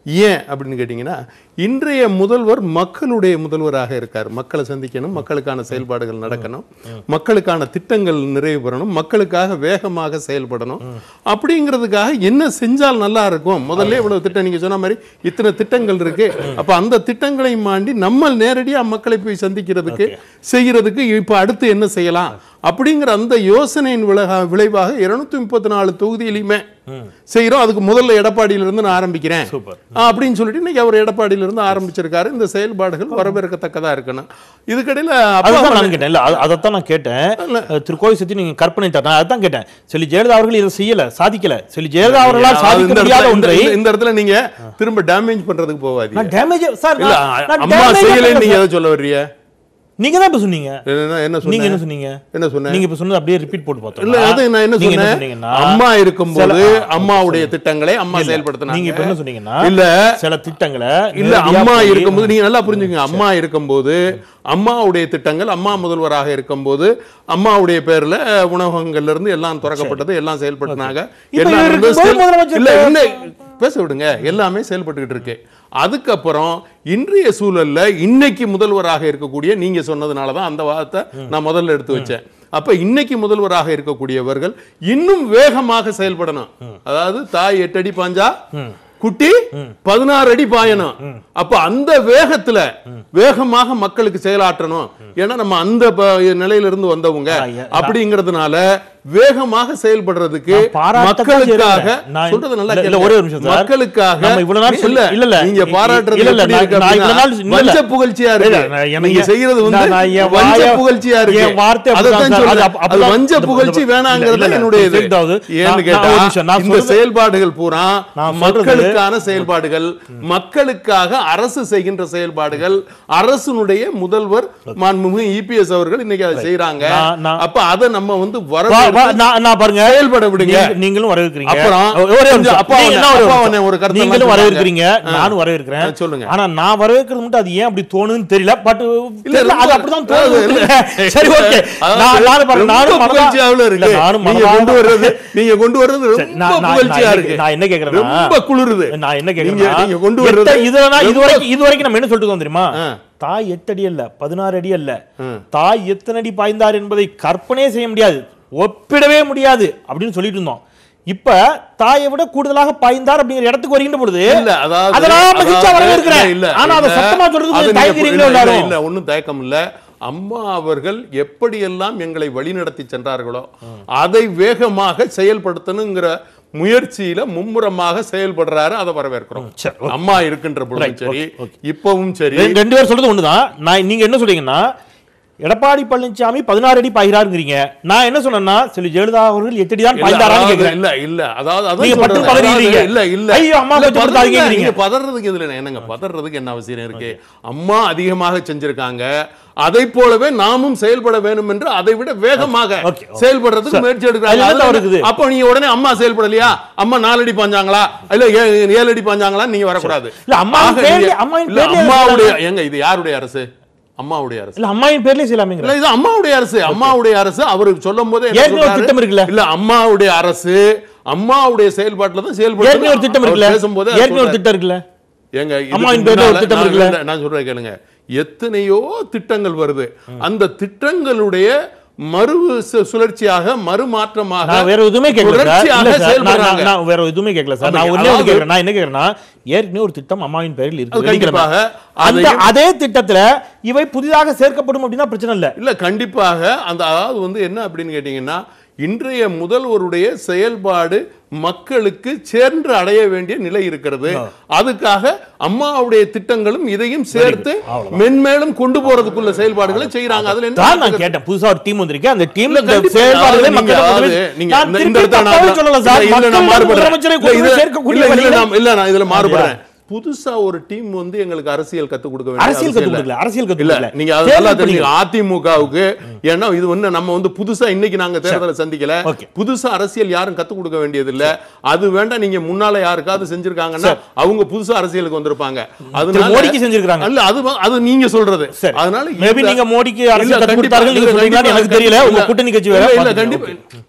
ஏன் அப்படின்னு கேட்டிங்கன்னா இன்றைய முதல்வர் மக்களுடைய முதல்வராக இருக்கார் மக்களை சந்திக்கணும் மக்களுக்கான செயல்பாடுகள் நடக்கணும் மக்களுக்கான திட்டங்கள் நிறைவு பெறணும் மக்களுக்காக வேகமாக செயல்படணும் அப்படிங்கிறதுக்காக என்ன செஞ்சால் நல்லா இருக்கும் முதல்ல இவ்வளவு திட்டம் நீங்க சொன்ன மாதிரி இத்தனை திட்டங்கள் இருக்கு அப்ப அந்த திட்டங்களை மாண்டி நம்ம நேரடியா மக்களை போய் சந்திக்கிறதுக்கு செய்யறதுக்கு இப்ப அடுத்து என்ன செய்யலாம் அப்படிங்கிற அந்த யோசனையின் விளைவா விளைவாக இருநூத்தி முப்பத்தி நாலு தொகுதியிலையுமே செய்யறோம் அதுக்கு முதல்ல எடப்பாடியில இருந்து நான் ஆரம்பிக்கிறேன் சூப்பர். ஆ, அப்படின்னு சொல்லிட்டு இன்னைக்கு அவர் எடப்பாடியில இருந்து ஆரம்பிச்சிருக்காரு இந்த செயல்பாடுகள் வரவேற்கத்தக்கதா இருக்கணும் இதுக்கடையில அதுதான் அப்பா நான் கேட்டேன் இல்ல அது- அதைத்தான் நான் கேட்டேன் அஹ், திரு கோவை சத்தி நீங்க கற்பனை தர- நான் அதான் கேட்டேன் சொல்லி ஜெயலலிதா அவர்கள் இதை செய்யல சாதிக்கல சொல்லி ஜெயலலிதா அவர்களால் அதாவது சாதிக்க இந்த முடியாத இடத்துல- ஒன்றை இந்த- இந்த இடத்துல நீங்க திரும்ப டேமேஜ் பண்றதுக்கு போவாதீங்க நான் டேமேஜ் சார் இல்ல நான்- நான் அம்மா damage செய்யலைன்னு பண்ணல நீங்க சார். எதை சொல்ல வர்றீங்க நீங்க தான் இப்ப சொன்னீங்க என்ன என்ன நீங்க என்ன சொன்னீங்க சொன்னீங்க என்ன சொன்னேன் நீங்க இப்ப சொன்னது அப்படியே ரிப்பீட் போட்டு பார்த்தோம் இல்ல அது நான் என்ன நீங்க சொன்னேன் சொன்னீங்கன்னா, அம்மா இருக்கும்போது சில- அம்மாவுடைய திட்டங்களை அம்மா இல்ல, செயல்படுத்தினாங்க நீங்க இப்ப என்ன சொன்னீங்கன்னா இல்ல சில திட்டங்களை இல்ல நேரடியா அம்மா போய்- இருக்கும்போது நீங்க நல்லா புரிஞ்சுக்கங்க அம்மா இருக்கும்போது அம்மாவுடைய திட்டங்கள் அம்மா முதல்வராக இருக்கும்போது அம்மாவுடைய பேர்ல உணவகங்கள்ல இருந்து எல்லாம் திறக்கப்பட்டது எல்லாம் செயல்படுத்தினாங்க இப்ப எல்லாம் இவர் வந்து இருக்கும்போது முதலமைச்சர் இல்ல இல்ல பேச விடுங்க எல்லாமே செயல்பட்டுக்கிட்டு இருக்கு அதுக்கப்புறம் இன்றைய சூழல்ல இன்னைக்கு முதல்வராக இருக்கக்கூடிய நீங்க சொன்னதுனால தான் அந்த வாதத்தை நான் முதல்ல எடுத்து வச்சேன் அப்ப இன்னைக்கு முதல்வராக இருக்கக்கூடியவர்கள் இன்னும் வேகமாக செயல்படணும் அதாவது தாய் எட்டு அடி பாஞ்சா குட்டி பதினாறு அடி பாயணும் அப்ப அந்த வேகத்துல வேகமாக மக்களுக்கு செயலாற்றணும் ஏன்னா நம்ம அந்த ப- நிலையில இருந்து வந்தவங்க ஐயா, அப்படிங்கிறதுனால வேகமாக செயல்படுறதுக்கு நான் பாராட்டத்தான் மக்களுக்காக செய்றேன். நான் சொல்றது நல்லா இல்ல, இல்ல, கேளுங்க. ஒரே ஒரு நிமிஷம் சார். மக்களுக்காக நம்ம இவ்வளவு நாள் சொல்லி- இல்ல இல்ல, இல்ல. நீங்க பாராட்டுறது இல்ல, இல்ல, எப்படி நான் இருக்கு நான் இவ்வளவு நாள் அப்படின்னா, இல்ல, இல்ல. வஞ்ச புகழ்ச்சியா இல்ல, இருக்கு நான் எனக்கு- நீங்க செய்யறது வந்து நான் நான் என் வஞ்ச வாயை- புகழ்ச்சியா இருக்கு என் வார்த்தை அதைத்தான் அப்படிதான் சார். அது சொல்றேன். அப்ப- அது அப்பதான் வஞ்ச இந்த- புகழ்ச்சி இந்த- வேணாங்கிறது இல்ல, இல்ல, என்னுடைய இது சரிதாவது. நான்- ஏன்னு நான் கேட்டா ஒரு நிமிஷம், நான் இந்த சொல்றது- செயல்பாடுகள் பூரா நான் சொல்றது- மக்களுக்கான செயல்பாடுகள் மக்களுக்காக அரசு செய்கின்ற செயல்பாடுகள் அரசுனுடைய முதல்வர் மாண்புமிகு இபிஎஸ் அவர்கள் இன்னைக்கு அதை செய்யறாங்க நான்- நான்- அப்ப அதை நம்ம வந்து வா- வா, வரவேற்று நான் நான் பாருங்க செயல்பட விடுங்க. நீங்க- நீங்களும் வரவேற்கிறீங்க அப்புறம் ஒரே ஒரு கொஞ்சம் நிமிஷம். அப்பா நீங்க உன்னை- என்ன ஒரு அப்பா நிமிஷம். உன்னை ஒரு கருத்தை நீங்களும் எல்லாம் வரவேற்கிறீங்க சொல்லுங்க. நானும் வரவேற்கிறேன் ஆ, சொல்லுங்க. ஆனா நான் வரவேற்கிறது மட்டும் அது ஏன் அப்படி தோணுதுன்னு தெரியல பட் இல்ல, அது ரொம்ப- அப்படிதான் அதாவது தோணுது இல்ல. சரி ஓகே அதாவது நான் நானும் பாருங்க ரொம்ப நானும் மனதா- புகழ்ச்சியாவுல இருக்கு. இல்ல, நானும் நீங்க மனதா- கொண்டு வர்றது நீங்க கொண்டு வர்றது சரி, ரொம்ப நான்- நான்- புகழ்ச்சியா நான் இருக்கு என்ன- நான் என்ன கேக்குறேன்னா, ரொம்ப குளிருது நான் என்ன நீங்க கேக்குறேன்னா நீங்க கொண்டு வர்றது எட்ட- இதுல இது ரொம்ப- வரைக்கும் இது வரைக்கும் நம்ம என்ன சொல்லிட்டு இருக்கோம் தெரியுமா ஆ. தாய் எட்டு அடி அல்ல பதினாறு அடி அல்ல தாய் எத்தனை அடி பாய்ந்தார் என்பதை கற்பனையே செய்ய முடியாது ஒப்பிடவே முடியாது அப்படின்னு சொல்லிட்டு இருந்தோம் இப்ப தாயை விட கூடுதலாக பாய்ந்தார் அப்படிங்கிற இடத்துக்கு வருகின்ற பொழுது இல்ல அதாவது அதெல்லாம் மகிழ்ச்சியா அதாவது- வரவேற்கிறேன் இல்ல, ஆனா அதை இல்ல. சத்தமா சொல்றதுக்கு அது கொஞ்சம் நீங்க தயங்குறீங்களோ இல்ல, இல்ல, எல்லாரும் இல்ல ஒண்ணும் தயக்கம் இல்ல அம்மா அவர்கள் எப்படியெல்லாம் எங்களை வழிநடத்தி சென்றார்களோ அதை வேகமாக செயல்படுத்தணுங்கிற முயற்சியில மும்முரமாக செயல்படுறாரு அதை வரவேற்கிறோம் சரி, okay. அம்மா இருக்கின்ற பொழுதும் Right, சரி okay, okay. இப்பவும் சரி ரெண்டு ரெண்டு பேர் சொல்றது ஒண்ணுதான் நான் நீங்க என்ன சொல்றீங்கன்னா எடப்பாடி பழனிசாமி பதினாறு அடி பாய்கிறாருங்கிறீங்க நான் என்ன சொன்னேன்னா சொல்லி ஜெயலலிதா அவர்கள் எட்டு அடி தான் இல்ல, பாய்ந்தாரான்னு அதாவது கேக்குறேன் இல்ல இல்ல அதாவது அதான் நீங்க பட்டு சொல்றேன். பதறீங்க. அதாவது இல்ல இல்ல ஐயோ, அம்மா இல்ல, கொஞ்சம் பதறல, படுத்தாதீங்க நீங்க பதறதுக்கு இதுல என்னங்க பதறதுக்கு என்ன அவசியம் இருக்கு அம்மா அதிகமாக செஞ்சிருக்காங்க அதை போலவே நாமும் செயல்பட வேண்டும் என்று அதை விட வேகமாக Okay, okay. செயல்படுறதுக்கு முயற்சி அதுல என்ன எடுக்கிறாங்க தவறு இருக்குது? அப்போ நீங்க உடனே அம்மா செயல்படலையா அம்மா நாலு அடி பாஞ்சாங்களா இல்ல ஏ- ஏழு அடி பாஞ்சாங்களா நீங்க வரக்கூடாது இல்ல, அம்மாவின் ஆக பேர்ல- நீங்க- அம்மாவின் இல்ல, பேர்லயே அம்மாவுடைய எங்க இது யாருடைய அரசு அம்மாவுடைய அரசு இல்ல அம்மாவின் பேர்லயே செய்யலாமேங்கிற இல்ல இது அம்மாவுடைய அரசு அம்மாவுடைய அரசு அவரு சொல்லும் போதே என்ன ஏற்கனவே ஒரு சொல்றாரு? திட்டம் இருக்குல்ல? இல்ல அம்மாவுடைய அரசு அம்மாவுடைய செயல்பாட்டுல தான் செயல்படுது ஏற்கனவே ஒரு திட்டம் இருக்குல்ல பேசும்போது ஏற்கனவே ஒரு திட்டம் இருக்குல்ல ஏங்க இதுக்கு அம்மாவின் பேர்ல ஒரு முன்னால திட்டம் நான் இருக்குல்ல? இல்ல, நான் சொல்றேன் கேளுங்க எத்தனையோ திட்டங்கள் வருது அந்த திட்டங்களுடைய மறு சு- சுழற்சியாக மறுமாற்றமாக நான் வேற எதுவுமே கேட்கல சார் தொடர்ச்சியாக இல்ல சார் நான்- செயல்படுறாங்க. நான் நான் வேற எதுவுமே கேட்கல சார் நான் ஆமாங்க, ஒண்ணே ஒண்ணு அதாவது- கேட்கறேன் நான் என்ன கேட்கறேன்னா ஏற்கனவே ஒரு திட்டம் அம்மாவின் பேரில் அது இருக்கு கண்டிப்பாக வெள்ளிக்கிழமை. அந்த அதையும் அதே திட்டத்துல இவை புதிதாக சேர்க்கப்படும் அப்படின்னா பிரச்சனை இல்ல இல்ல கண்டிப்பாக அந்த அதாவது வந்து என்ன அப்படின்னு கேட்டீங்கன்னா இன்றைய முதல்வருடைய செயல்பாடு மக்களுக்கு சேர்ந்து அடைய வேண்டிய நிலை இருக்கிறது அதுக்காக அம்மாவுடைய திட்டங்களும் இதையும் சேர்த்து மென்மேலும் கொண்டு போறதுக்குள்ள செயல்பாடுகளை செய்யறாங்க அதுல என்ன தான் நான் கேட்டேன் புதுசா ஒரு டீம் வந்திருக்கு அந்த டீம் இல்ல, கண்டிப்பா. செயல்பாடுகளை அதாவது நீங்க மக்களுக்கு அதாவது முதலில் நீங்க நான் இந்த- திருப்பி இந்த இடத்துல நான் தப்பாவே சொல்லல சார் இல்ல, இதுல நான் மக்கள் மாறுபடுறேன். முதலமைச்சரை இல்ல, கொண்டு இதுல- போய் சேர்க்கக்கூடிய இல்ல, இதுல வழிகளை- நான் இல்ல, நான் இதுல மாறுபடுறேன் புதுசா ஒரு டீம் வந்து எங்களுக்கு அரசியல் கத்து கொடுக்க வேண்டிய அரசியல் அவசியம் கத்து இல்ல. கொடுக்கல, அரசியல் கத்து இல்ல கொடுக்கல. நீங்க அது தேர்தல் நல்லா தெரிஞ்சுங்க பணிகள். அதிமுகவுக்கு ஏன்னா இது வந்து நம்ம வந்து புதுசா இன்னைக்கு நாங்க தேர்தலை சந்திக்கல Okay. புதுசா அரசியல் யாரும் கத்து கொடுக்க வேண்டியது இல்ல அது வேண்டாம் நீங்க முன்னால யாருக்காவது செஞ்சிருக்காங்கன்னா அவங்க புதுசா அரசியலுக்கு வந்திருப்பாங்க அதனால மோடிக்கு செஞ்சிருக்காங்க. இல்ல அது வ- அது நீங்க சொல்றது சரி. அதனால Maybe இந்த- நீங்க மோடிக்கு அரசியல் இல்ல, கத்து கண்டிப்பா, கொடுத்தார்கள் நீங்க இல்ல, சொல்றீங்களான்னு கண்டிப்பா, எனக்கு தெரியல. உங்க இல்ல, கூட்டணி கட்சி வேற இல்ல, இல்ல, பார்த்துக்கோங்க. கண்டிப்பா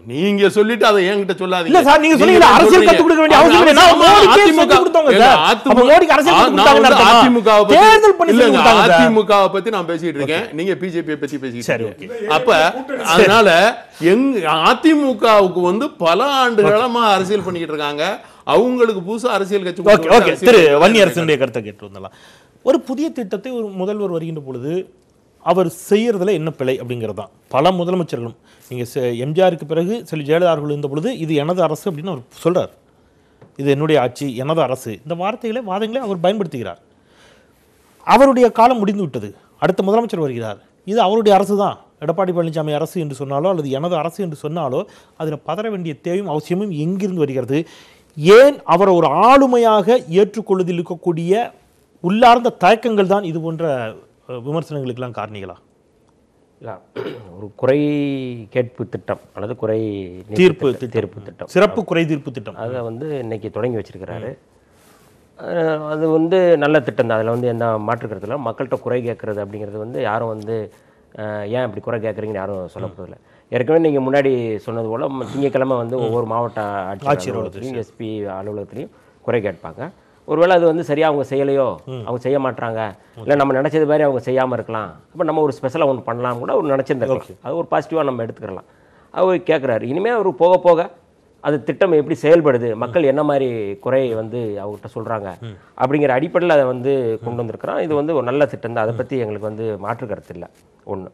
நீங்க சொல்லிட்டு அதை என்கிட்ட சொல்லாதீங்க இல்ல சார், நீங்க சொன்னீங்க, தான் அரசியல் சொல்றீங்க. கத்துக் கொடுக்க வேண்டிய அது அவசியம் இல்லை. நான் ஆமா, மோடிக்கே அதிமுக சொல்லிக் கொடுத்தவங்க இல்ல, சார். அதிமுக அப்ப மோடிக்கு அரசியல் ஆ, கத்துக் நான் வந்து கொடுத்தாங்கன்னு அர்த்தமா? அதிமுகவை பத்தி- தேர்தல் பண்ணி இல்லைங்க, சொல்லிக் கொடுத்தாங்க சார். அதிமுகவை பத்தி நான் பேசிட்டு இருக்கேன் நீங்க பிஜேபியை பத்தி பேசிட்டு சரி, இருக்கீங்க அப்ப அதனால எங் அதிமுகவுக்கு வந்து பல ஆண்டு காலமா அரசியல் பண்ணிக்கிட்டு இருக்காங்க அவங்களுக்கு புதுசா அரசியல் கட்சி ஓகே கொண்டு வந்து ஓகே அரசியல் திரு கட்சி வன்னியரசனுடைய கருத்தை கேட்டு வந்தலாம் ஒரு புதிய திட்டத்தை ஒரு முதல்வர் வருகின்ற பொழுது அவர் செய்யறதுல என்ன பிழை அப்படிங்கிறது தான் பல முதலமைச்சர்களும் நீங்க செ- எம்ஜிஆருக்கு பிறகு செல்வி ஜெயலலிதா அவர்கள் இருந்த பொழுது இது எனது அரசு அப்படின்னு அவர் சொல்றார் இது என்னுடைய ஆட்சி எனது அரசு இந்த வார்த்தைகளை வாதங்களை அவர் பயன்படுத்துகிறார் அவருடைய காலம் முடிந்து விட்டது அடுத்த முதலமைச்சர் வருகிறார் இது அவருடைய அரசு தான் எடப்பாடி பழனிசாமி அரசு என்று சொன்னாலோ அல்லது எனது அரசு என்று சொன்னாலோ அதில் பதற வேண்டிய தேவையும் அவசியமும் எங்கிருந்து வருகிறது ஏன் அவரை ஒரு ஆளுமையாக ஏற்றுக்கொள்வதில் இருக்கக்கூடிய உள்ளார்ந்த தயக்கங்கள் தான் இது போன்ற அஹ், விமர்சனங்களுக்கெல்லாம் காரணிகளா இல்ல, ஒரு குறை கேட்பு திட்டம் அல்லது குறை நீக்கு தீர்ப்பு திட்டம், தீர்ப்பு திட்டம் சிறப்பு குறை தீர்ப்பு திட்டம் அதை வந்து இன்னைக்கு தொடங்கி வச்சிருக்கிறாரு அஹ் அது வந்து நல்ல திட்டம் தான் அதில் வந்து எந்த மாற்று கருத்து இல்லை மக்கள்கிட்ட குறை கேட்கறது அப்படிங்கிறது வந்து யாரும் வந்து அஹ், ஏன் இப்படி குறை கேட்குறீங்கன்னு யாரும் சொல்ல போகிறதில்ல ஏற்கனவே நீங்கள் முன்னாடி சொன்னது போல் ம- திங்கட்கிழமை வந்து ஒவ்வொரு மாவட்ட ஆட்சியர் ஆட்சியர் அலுவலகத்திலையும் எஸ்பி அலுவலகத்திலையும் குறை கேட்பாங்க ஒருவேளை அது வந்து சரியாக அவங்க செய்யலையோ அவங்க செய்ய மாட்டாங்க இல்லை நம்ம நினச்சது மாதிரி அவங்க செய்யாமல் இருக்கலாம் அப்போ நம்ம ஒரு ஸ்பெஷலாக ஒன்று பண்ணலாம் கூட ஒரு நினச்சிருந்துருக்கலாம் அது ஒரு பாசிட்டிவாக நம்ம எடுத்துக்கலாம் அவர் கேட்குறாரு இனிமேல் அவர் போக போக அது திட்டம் எப்படி செயல்படுது மக்கள் என்ன மாதிரி குறை வந்து அவங்ககிட்ட சொல்கிறாங்க அப்படிங்கிற அடிப்படையில் அதை வந்து கொண்டு வந்திருக்கிறோம் இது வந்து ஒரு நல்ல திட்டம் தான் அதை பற்றி எங்களுக்கு வந்து மாற்று கருத்து இல்லை ஒன்று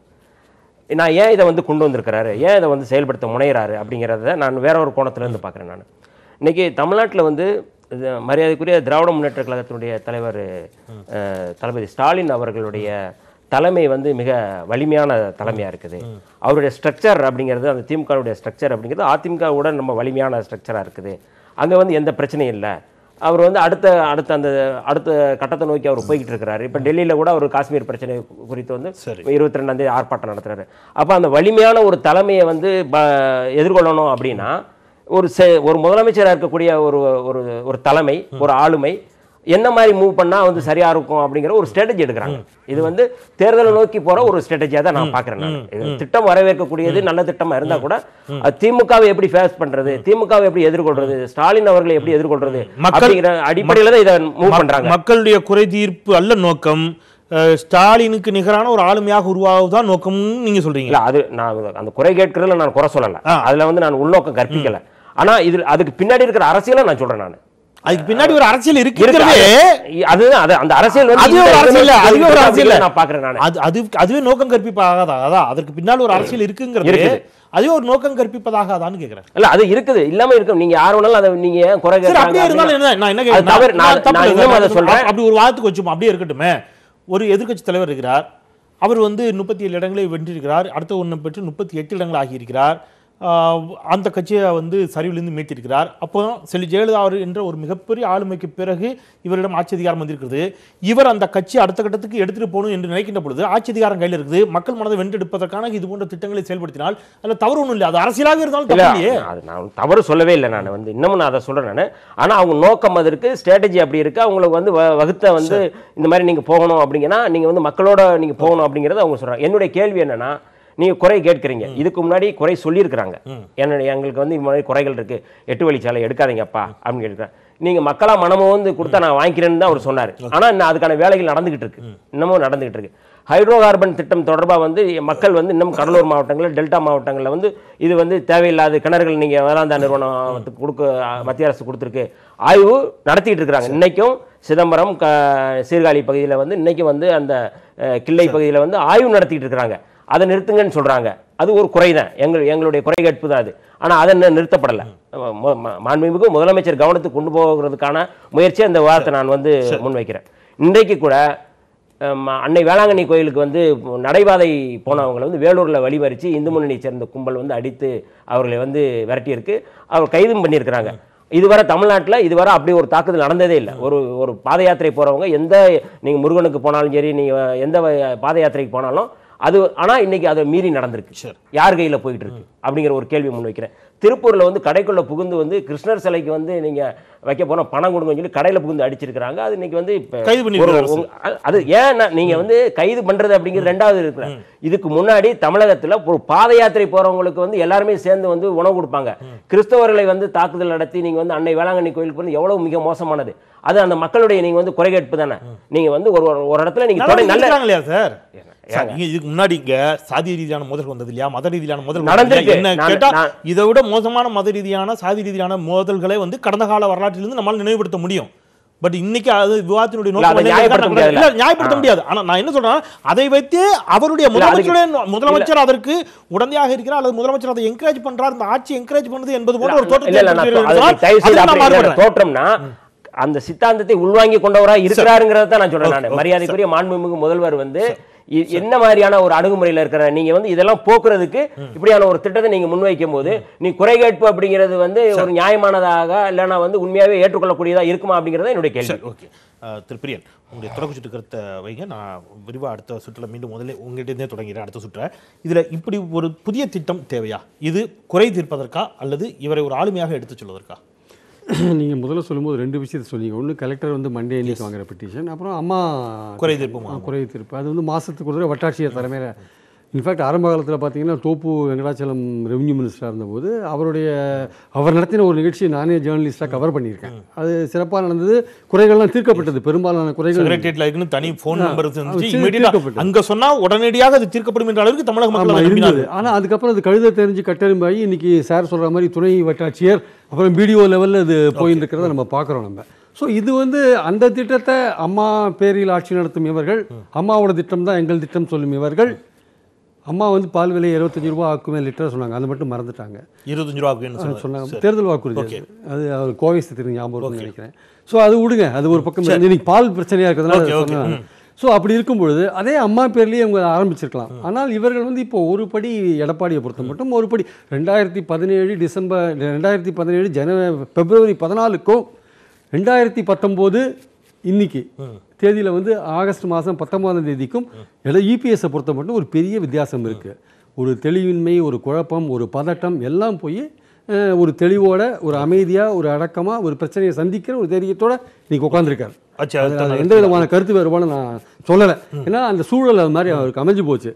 நான் ஏன் இதை வந்து கொண்டு வந்திருக்கிறாரு ஏன் இதை வந்து செயல்படுத்த முனைகிறாரு அப்படிங்கிறத நான் வேற ஒரு கோணத்துலேருந்து பார்க்குறேன் நான் இன்னைக்கு தமிழ்நாட்டில் வந்து இது மரியாதைக்குரிய திராவிட முன்னேற்ற கழகத்தினுடைய தலைவர் அஹ், தளபதி ஸ்டாலின் அவர்களுடைய தலைமை வந்து மிக வலிமையான தலைமையாக இருக்குது அவருடைய ஸ்ட்ரக்சர் அப்படிங்கிறது அந்த திமுகவுடைய ஸ்ட்ரக்சர் அப்படிங்கிறது அதிமுகவோட நம்ம வலிமையான ஸ்ட்ரக்சராக இருக்குது அங்கே வந்து எந்த பிரச்சனையும் இல்லை அவர் வந்து அடுத்த அடுத்த அந்த அடுத்த கட்டத்தை நோக்கி அவர் போய்கிட்டு இருக்கிறாரு இப்போ டெல்லியில் கூட அவர் காஷ்மீர் பிரச்சனை குறித்து வந்து இருபத்தி ரெண்டாம் தேதி ஆர்ப்பாட்டம் நடத்துறாரு அப்போ அந்த வலிமையான ஒரு தலைமையை வந்து ப- எதிர்கொள்ளணும் அப்படின்னா ஒரு செ- ஒரு முதலமைச்சராக இருக்கக்கூடிய ஒரு ஒரு ஒரு தலைமை ஒரு ஆளுமை என்ன மாதிரி மூவ் பண்ணா வந்து சரியா இருக்கும் அப்படிங்கிற ஒரு ஸ்ட்ராட்டஜி எடுக்கிறாங்க இது வந்து தேர்தலை நோக்கி போற ஒரு ஸ்ட்ராட்டஜியா தான் நான் பாக்குறேன் நான். இது திட்டம் வரவேற்கக்கூடியது நல்ல திட்டமா இருந்தா கூட அது திமுகவை எப்படி ஃபேஸ் பண்றது திமுகவை எப்படி எதிர்கொள்றது ஸ்டாலின் அவர்களை எப்படி எதிர்கொள்றது மக்கள்- அப்படிங்கிற அடிப்படையில தான் இதை மூவ் மக்- பண்றாங்க மக்களுடைய குறை தீர்ப்பு அல்ல நோக்கம் அஹ், ஸ்டாலினுக்கு நிகரான ஒரு ஆளுமையாக உருவாகுதான் நோக்கம்னு நீங்க சொல்றீங்க இல்ல அது நான் அந்த குறை கேட்கறதுல நான் குறை சொல்லல ஆ. அதுல வந்து நான் உள்நோக்கம் கற்பிக்கல ஆனா இது அதுக்கு பின்னாடி இருக்கிற அரசியலை நான் சொல்றேன் நான் அதுக்கு பின்னாடி ஒரு அரசியல் இருக்கு. இருக்கிறதே அது- அதுதான் அது அந்த அரசியல் வந்து அதுவே இந்த ஒரு அரசியல் இல்ல, இதுல அதுவே ஒரு இருக்கு அரசியல் இல்ல. நான் பாக்குறேன் நான் அது அது அதுவே நோக்கம் கற்பிப்பதாகாதா அதான் அதற்கு பின்னால் ஒரு அரசியல் இருக்குங்கிறது இருக்குது. அதுவே ஒரு நோக்கம் கற்பிப்பதாகாதான்னு கேக்குறேன் இல்ல அது இருக்குது இல்லாம இருக்கு நீங்க யார் வேணாலும் அதை நீங்க ஏன் குறை சரி கேட்கறாங்க அப்படியே இருந்தாலும் அப்படின்னா- என்ன நான் என்ன அது கேக்குறேன் தவறு. நான் தப்பு நான் இல்லை இன்னும் சார். அதை சொல்றேன் அப்படி ஒரு வாதத்துக்கு வச்சுப்போம் அப்படியே இருக்கட்டுமே ஒரு எதிர்க்கட்சி தலைவர் இருக்கிறார் அவர் வந்து முப்பத்தி ஏழு இடங்களை வென்றிருக்கிறார் அடுத்த ஒன்று பெற்று முப்பத்தி எட்டு இடங்கள் ஆகியிருக்கிறார் ஆஹ் அந்த கட்சியை வந்து சரிவிலிருந்து மீட்டிருக்கிறார் அப்போ செல்வி ஜெயலலிதா அவர் என்ற ஒரு மிகப்பெரிய ஆளுமைக்கு பிறகு இவரிடம் ஆட்சி அதிகாரம் வந்திருக்கிறது இவர் அந்த கட்சி அடுத்த கட்டத்துக்கு எடுத்துட்டு போகணும் என்று நினைக்கின்ற பொழுது ஆட்சி அதிகாரம் கையில் இருக்குது மக்கள் மனதை வென்றெடுப்பதற்கான இது போன்ற திட்டங்களை செயல்படுத்தினால் அதில் தவறு ஒன்றும் இல்லை அது அரசியலாக இருந்தாலும் இல்ல தப்பு இல்லையே அது நான் தவறு சொல்லவே இல்லை நான் வந்து இன்னமும் நான் அதை சொல்றேன் நான் ஆனா அவங்க நோக்கம் அது இருக்கு ஸ்ட்ராட்டஜி அப்படி இருக்கு அவங்களுக்கு வந்து வ- வகுத்த வந்து இந்த மாதிரி நீங்க போகணும் அப்படிங்கன்னா நீங்க வந்து மக்களோட நீங்க போகணும் அப்படிங்கறத அவங்க சொல்றாங்க என்னுடைய கேள்வி என்னன்னா நீங்க குறை கேட்கறீங்க இதுக்கு முன்னாடி குறை சொல்லியிருக்கிறாங்க என்னுடைய எங்களுக்கு வந்து இந்த மாதிரி குறைகள் இருக்கு எட்டு வழிச்சாலை எடுக்காதீங்கப்பா அப்படின்னு கேட்கிறேன் நீங்க மக்களா மனமும் வந்து கொடுத்தா நான் வாங்கிக்கிறேன்னு தான் அவர் சொன்னாரு ஆனா இன்னும் அதுக்கான வேலைகள் நடந்துகிட்டு இருக்கு இன்னமும் நடந்துகிட்டு இருக்கு ஹைட்ரோ கார்பன் திட்டம் தொடர்பாக வந்து மக்கள் வந்து இன்னும் கடலூர் மாவட்டங்களில் டெல்டா மாவட்டங்களில் வந்து இது வந்து தேவையில்லாத கிணறுகள் நீங்கள் வேதாந்தா நிறுவனத்துக்கு கொடுக்க மத்திய அரசு கொடுத்துருக்கு ஆய்வு நடத்திட்டு இருக்கிறாங்க இன்னைக்கும் சிதம்பரம் க சீர்காழி பகுதியில் வந்து இன்னைக்கும் வந்து அந்த அஹ், கிள்ளை பகுதியில் வந்து ஆய்வு நடத்திட்டு இருக்கிறாங்க அதை நிறுத்துங்கன்னு சொல்றாங்க அது ஒரு குறை தான் எங்கள் எங்களுடைய குறை கேட்பு தான் அது ஆனால் அதை இன்னும் நிறுத்தப்படலை மு- ம- மாண்புமிகு முதலமைச்சர் கவனத்துக்கு கொண்டு போகிறதுக்கான முயற்சியை அந்த வாதத்தை நான் வந்து முன்வைக்கிறேன் இன்றைக்கு கூட அம், அன்னை வேளாங்கண்ணி கோயிலுக்கு வந்து நடைபாதை போனவங்களை வந்து வேலூரில் வழிமறித்து இந்து முன்னணியை சேர்ந்த கும்பல் வந்து அடித்து அவர்களை வந்து விரட்டியிருக்கு அவர் கைதும் பண்ணியிருக்கிறாங்க இதுவரை தமிழ்நாட்டில் இதுவரை அப்படி ஒரு தாக்குதல் நடந்ததே இல்லை ஒரு ஒரு பாத யாத்திரை போகிறவங்க எந்த நீங்கள் முருகனுக்கு போனாலும் சரி நீங்கள் எந்த வ- பாத யாத்திரைக்கு போனாலும் அது ஆனால் இன்னைக்கு அதை மீறி நடந்திருக்கு யார் கையில் போயிட்டு இருக்கு அப்படிங்கிற ஒரு கேள்வி முன்வைக்கிறேன் திருப்பூர்ல வந்து கடைக்குள்ள புகுந்து வந்து கிருஷ்ணர் சிலைக்கு வந்து நீங்க வைக்க போனா பணம் கொடுங்கன்னு சொல்லி கடையில புகுந்து அடிச்சிருக்காங்க அது இன்னைக்கு வந்து இப்ப கைது பண்ணிருக்காரு ஒரு- ஒரு- அது- அது ஏன் நீங்க வந்து கைது பண்றது அப்படிங்கிறது ரெண்டாவது இருக்கிற இதுக்கு முன்னாடி தமிழகத்துல ஒரு பாத யாத்திரை போறவங்களுக்கு வந்து எல்லாருமே சேர்ந்து வந்து உணவு கொடுப்பாங்க கிறிஸ்தவர்களை வந்து தாக்குதல் நடத்தி நீங்க வந்து அன்னை வேளாங்கண்ணி கோயிலுக்கு வந்து எவ்வளவு மிக மோசமானது அது அந்த மக்களுடைய நீங்க வந்து குறைகேட்பு தானே நீங்க வந்து ஒரு ஒரு- ஒரு இடத்துல நீங்க தொடங்கி நல்ல நடந்துக்கிறாங்க இல்லையா சார் சார், இங்க இதுக்கு முன்னாடி இங்க சாதி ரீதியான மோதல் வந்தது இல்லையா மத ரீதியான மோதல் வந்தது நடந்திருக்கு. இல்லையா? என்ன நான்- கேட்டா நான்- இதை விட மோசமான மத ரீதியான சாதி ரீதியான மோதல்களை வந்து கடந்த கால வரலாற்றிலிருந்து நம்மால் நினைவுபடுத்த முடியும் பட் இன்னைக்கு அது விவாதத்தினுடைய இல்ல, நோக்கம் அதை வந்து நியாயப்படுத்த இல்ல, முடியாதுல்ல. நியாயப்படுத்த ஆ. முடியாது ஆனா நான் என்ன சொல்றேன் அதை வைத்து அவருடைய இல்ல, அதுக்கு- முதலமைச்சருடைய முதலமைச்சர் அதற்கு உடந்தையாக இருக்கிறார் அல்லது முதலமைச்சர் அதை என்கரேஜ் பண்றார் இந்த ஆட்சி என்கரேஜ் பண்ணுது என்பது போன்ற ஒரு இல்ல, இல்ல, நான் தோற்றத்தை அதுக்கு தயவு செய்து அதுக்கு நான் அப்படி இல்ல, மாறுபடுறேன். தோற்றம்னா அந்த சித்தாந்தத்தை உள்வாங்கி கொண்டவரா இருக்கிறாருங்கிறத தான் நான் சொல்றேன் நான் மரியாதைக்குரிய மாண்புமிகு முதல்வர் வந்து இ- என்ன மாதிரியான ஒரு அணுகுமுறையில இருக்கிற நீங்க வந்து இதெல்லாம் போக்குறதுக்கு இப்படியான ஒரு திட்டத்தை நீங்க முன்வைக்கும் போது நீ குறை கேட்பு அப்படிங்கிறது வந்து ஒரு நியாயமானதாக இல்லைன்னா வந்து உண்மையாவே ஏற்றுக்கொள்ளக்கூடியதா இருக்குமா அப்படிங்கறத என்னுடைய கேள்வி சரி ஓகே அஹ், திரு பிரியன் உங்களுடைய தொடக்க சுற்று கருத்தை வைங்க நான் விரிவாக அடுத்த சுற்றில் மீண்டும் முதல்ல உங்கள்கிட்டருந்தே தொடங்கிறேன் அடுத்த சுற்றை இதில் இப்படி ஒரு புதிய திட்டம் தேவையா இது குறை தீர்ப்பதற்கா அல்லது இவரை ஒரு ஆளுமையாக எடுத்துச் சொல்வதற்கா நீங்கள் முதல்ல சொல்லும்போது ரெண்டு விஷயத்தை சொன்னீங்க ஒன்று கலெக்டர் வந்து மண்டே அன்னைக்கு வாங்குற பெட்டிஷன் அப்புறம் அம்மா குறை தீர்ப்பு ஆ, குறை தீர்ப்பு அது வந்து மாதத்துக்கு ஒரு தடவை வட்டாட்சியர் தலைமையில் இன்ஃபேக்ட் ஆரம்ப காலத்தில் பார்த்தீங்கன்னா தோப்பு வெங்கடாச்சலம் ரெவன்யூ மினிஸ்டராக இருந்தபோது அவருடைய அவர் நடத்தின ஒரு நிகழ்ச்சியை நானே ஜேர்னலிஸ்டாக கவர் பண்ணியிருக்கேன் அது சிறப்பாக நடந்தது குறைகள்லாம் தீர்க்கப்பட்டது பெரும்பாலான குறைகள் செக்ரட்டரியேட்ல இருக்குன்னு தனி ஃபோன் நம்பர் இருந்துச்சு சரி, இமீடியட்டா தீர்க்கப்பட்டது. அங்க சொன்னா உடனடியாக அது தீர்க்கப்படும் என்ற அளவுக்கு தமிழக மக்கள் ஆமா அதை இருந்தது நம்பினார்கள். ஆனால் அதுக்கப்புறம் அது கழுத தெரிஞ்சு கட்டெரும்பாகி இன்னைக்கு சார் சொல்கிற மாதிரி துணை வட்டாட்சியர் அப்புறம் பிடிஓ லெவலில் இது போயின்னு இருக்கிறத நம்ம பார்க்குறோம் நம்ம ஸோ இது வந்து அந்த திட்டத்தை அம்மா பேரில் ஆட்சி நடத்தும் இவர்கள் அம்மாவோட திட்டம் தான் எங்கள் திட்டம் சொல்லும் இவர்கள் அம்மா வந்து பால் விலை இருபத்தஞ்சு ரூபா ஆக்குமே லிட்டர் சொன்னாங்க அதை மட்டும் மறந்துட்டாங்க இருபத்தஞ்சு ரூபா அப்படின்னு சொன்னாங்க. சொன்னாங்க சரி. தேர்தல் வாக்குறுதி அது. அது அவர் கோவை ஸ்திரீ ஞாபகம் இருக்கும்னு நினைக்கிறேன் ஸோ அது விடுங்க அது ஒரு பக்கம் இருந்து. இன்னைக்கு பால் பிரச்சனையாக இருக்கிறதுனால Okay, okay. சொன்னாங்க ஸோ அப்படி இருக்கும் பொழுது அதே அம்மா பேர்லேயே அவங்க ஆரம்பிச்சிருக்கலாம் ஆனால் இவர்கள் வந்து இப்போ ஒரு படி எடப்பாடியை பொறுத்த மட்டும் ஒரு படி ரெண்டாயிரத்தி பதினேழு டிசம்பர் ரெண்டாயிரத்தி பதினேழு ஜனவரி பிப்ரவரி பதினாலுக்கும் ரெண்டாயிரத்தி பத்தொம்போது இன்னைக்கு தேதியில் வந்து ஆகஸ்ட் மாதம் பத்தொன்பதாம் தேதிக்கும் இபிஎஸ்ஸை பொறுத்த மட்டும் ஒரு பெரிய வித்தியாசம் இருக்குது ஒரு தெளிவின்மை ஒரு குழப்பம் ஒரு பதட்டம் எல்லாம் போய் அஹ், ஒரு தெளிவோட ஒரு அமைதியாக ஒரு அடக்கமாக ஒரு பிரச்சனையை சந்திக்கிற ஒரு தைரியத்தோட இன்னைக்கு உட்காந்துருக்காரு ஆச்சு, அது- அதுதான் அது எந்த விதமான கருத்து வேறுபாடும் நான் சொல்லலை ஏன்னா அந்த சூழல் அது மாதிரி அவருக்கு அமைஞ்சு போச்சு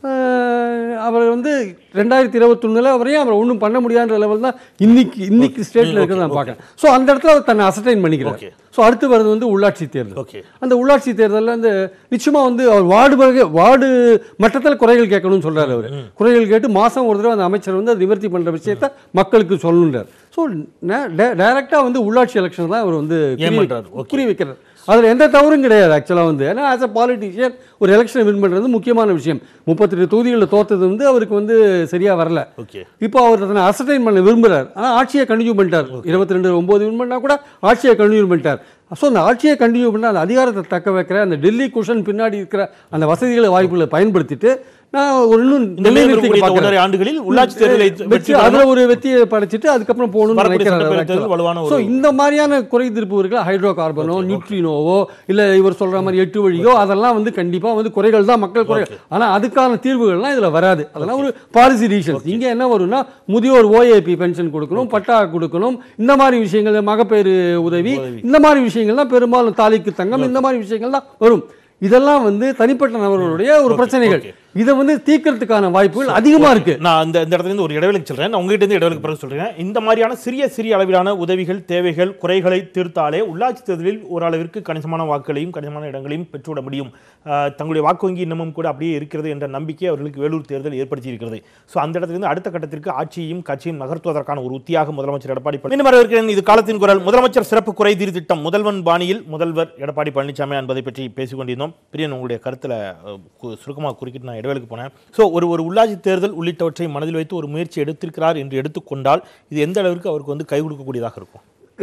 அஹ் அவர் வந்து ரெண்டாயிரத்தி இருபத்தொன்னில் அவரையும் அவர் ஒன்றும் பண்ண முடியாத லெவல் தான் இன்னைக்கு இன்னைக்கு ஸ்டேட்டில் இருக்கிறத நான் பார்க்குறேன் ஸோ அந்த இடத்துல அவர் தன்னை அசர்டைன் பண்ணிக்கிறார் Okay. ஸோ அடுத்து வருது வந்து உள்ளாட்சி தேர்தல் Okay. அந்த உள்ளாட்சி தேர்தலில் வந்து நிச்சயமாக வந்து அவர் வார்டு வகை வார்டு மட்டத்தில் குறைகள் கேட்கணும்னு சொல்றாரு அவர் குறைகள் கேட்டு மாதம் ஒரு தடவை அந்த அமைச்சர் வந்து அதை நிவர்த்தி பண்ணுற விஷயத்த மக்களுக்கு சொல்லணுன்றார் ஸோ டைரெக்டாக வந்து உள்ளாட்சி எலெக்ஷன் தான் அவர் வந்து குறி ஏன் வை- பண்றாரு? Okay. குறி வைக்கிறார் அதில் எந்த தவறும் கிடையாது ஆக்சுவலாக வந்து ஏன்னா ஆஸ் அ பாலிட்டிஷியன் ஒரு எலெக்ஷனை வின் பண்ணுறது முக்கியமான விஷயம் முப்பத்தெட்டு தொகுதிகளில் தோத்தது வந்து அவருக்கு வந்து சரியாக வரல ஓகே இப்போ அவர் அதனை அசர்டைன் பண்ண விரும்புகிறார் ஆனால் ஆட்சியை கண்டினியூ பண்ணிட்டார் இருபத்தி ரெண்டு ஒம்பது வின் பண்ணால் கூட ஆட்சியை கண்டினியூ பண்ணிட்டார் ஸோ அந்த ஆட்சியை கண்டினியூ பண்ண அந்த அதிகாரத்தை தக்க வைக்கிற அந்த டெல்லி குஷன் பின்னாடி இருக்கிற அந்த வசதிகளை வாய்ப்புகளை பயன்படுத்திட்டு நான் ஒரு இன்னும் இந்த மே நிலைநிறுத்திக்க இருக்கக்கூடிய பார்க்கிறேன். ஒன்றரை ஆண்டுகளில் உள்ளாட்சி தேர்தலை வெற்றி வெற்றி அதுல ஒரு வெற்றியை படைச்சிட்டு அதுக்கப்புறம் போகணும்னு வரக்கூடிய சட்டப்பேரவை நினைக்கிறாரு தேர்தல் வலுவான ஒரு- ஸோ இந்த மாதிரியான குறை தீர்ப்புகள் ஹைட்ரோ கார்பனோ நியூட்ரினோவோ இல்ல இவர் சொல்ற மாதிரி எட்டு வழியோ அதெல்லாம் வந்து கண்டிப்பா வந்து குறைகள் தான் மக்கள் குறைகள் ஆனா அதுக்கான தீர்வுகள்லாம் இதுல வராது அதெல்லாம் ஒரு பாலிசி டிசிஷன்ஸ் இங்க என்ன வரும்னா முதியோர் ஓஏபி பென்ஷன் கொடுக்கணும் பட்டா கொடுக்கணும் இந்த மாதிரி விஷயங்கள் மகப்பேறு உதவி இந்த மாதிரி விஷயங்கள் தான் பெரும்பாலும் தாலிக்கு தங்கம் இந்த மாதிரி விஷயங்கள் தான் வரும் இதெல்லாம் வந்து தனிப்பட்ட நபர்களுடைய ஒரு பிரச்சனைகள் இதை வந்து தீர்க்கறதுக்கான வாய்ப்புகள் அதிகமா இருக்கு நான் அந்த இந்த இடத்துல இருந்து ஒரு இடைவெளிக்கு சொல்றேன் நான் உங்ககிட்ட இருந்து இடைவெளிக்கு பிறகு சொல்றேன் இந்த மாதிரியான சிறிய சிறிய அளவிலான உதவிகள் தேவைகள் குறைகளை தீர்த்தாலே உள்ளாட்சி தேர்தலில் ஓரளவிற்கு கணிசமான வாக்குகளையும் கணிசமான இடங்களையும் பெற்றுவிட முடியும் ஆஹ் தங்களுடைய வாக்கு வங்கி இன்னமும் கூட அப்படியே இருக்கிறது என்ற நம்பிக்கை அவர்களுக்கு வேலூர் தேர்தல் ஏற்படுத்தி இருக்கிறது ஸோ அந்த இடத்திலிருந்து அடுத்த கட்டத்திற்கு ஆட்சியையும் கட்சியும் நகர்த்துவதற்கான ஒரு உத்தியாக முதலமைச்சர் எடப்பாடி பழனி மீண்டும் வரவேற்கிறேன் இது காலத்தின் குரல் முதலமைச்சர் சிறப்பு குறை தீர் திட்டம் முதல்வன் பாணியில் முதல்வர் எடப்பாடி பழனிசாமி என்பதை பற்றி பேசிக் கொண்டிருந்தோம் பிரியன் உங்களுடைய கருத்தில் சுருக்கமாக குறுக்கிட்டு நான் இடைவெளிக்கு போனேன் ஸோ ஒரு ஒரு உள்ளாட்சி தேர்தல் உள்ளிட்டவற்றை மனதில் வைத்து ஒரு முயற்சி எடுத்திருக்கிறார் என்று எடுத்துக்கொண்டால் இது எந்த அளவிற்கு அவருக்கு வந்து கை கொடுக்கக்கூடியதாக இருக்கும்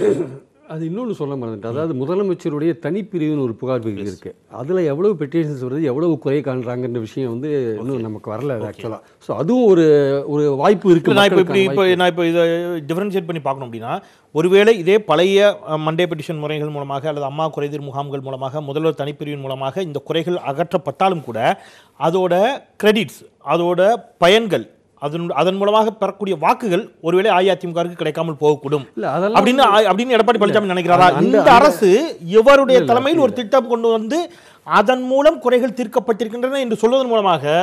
அது இன்னொன்று சொல்ல மறந்துட்டேன் அதாவது முதலமைச்சருடைய தனிப்பிரிவுன்னு ஒரு புகார் பிரிவு இருக்கு அதில் எவ்வளவு பெட்டிஷன்ஸ் வருது எவ்வளவு குறை காண்றாங்கன்ற விஷயம் வந்து இன்னும் நமக்கு வரல ஆக்சுவலாக ஸோ அதுவும் ஒரு ஒரு வாய்ப்பு இருக்கு நான் இப்போ இப்படி மக்களுக்கான இப்போ வாய்ப்பு. நான் இப்போ இதை டிஃபரன்ஷியேட் பண்ணி பார்க்கணும் அப்படின்னா ஒருவேளை இதே பழைய அஹ், மண்டே பெட்டிஷன் முறைகள் மூலமாக அல்லது அம்மா குறைதீர் முகாம்கள் மூலமாக முதல்வர் தனிப்பிரிவின் மூலமாக இந்த குறைகள் அகற்றப்பட்டாலும் கூட அதோட கிரெடிட்ஸ் அதோட பயன்கள் அதன் அதன் மூலமாக பெறக்கூடிய வாக்குகள் ஒருவேளை அஇஅதிமுகவுக்கு கிடைக்காமல் போகக்கூடும் இல்ல, அதெல்லாம் அப்படின்னு ஆ- அப்படின்னு எடப்பாடி பழனிசாமி நினைக்கிறாரா அந்த- இந்த அந்த- அரசு இவருடைய இல்ல, இல்ல, தலைமையில் ஒரு திட்டம் கொண்டு வந்து அதன் மூலம் குறைகள் தீர்க்கப்பட்டிருக்கின்றன என்று சொல்வதன் மூலமாக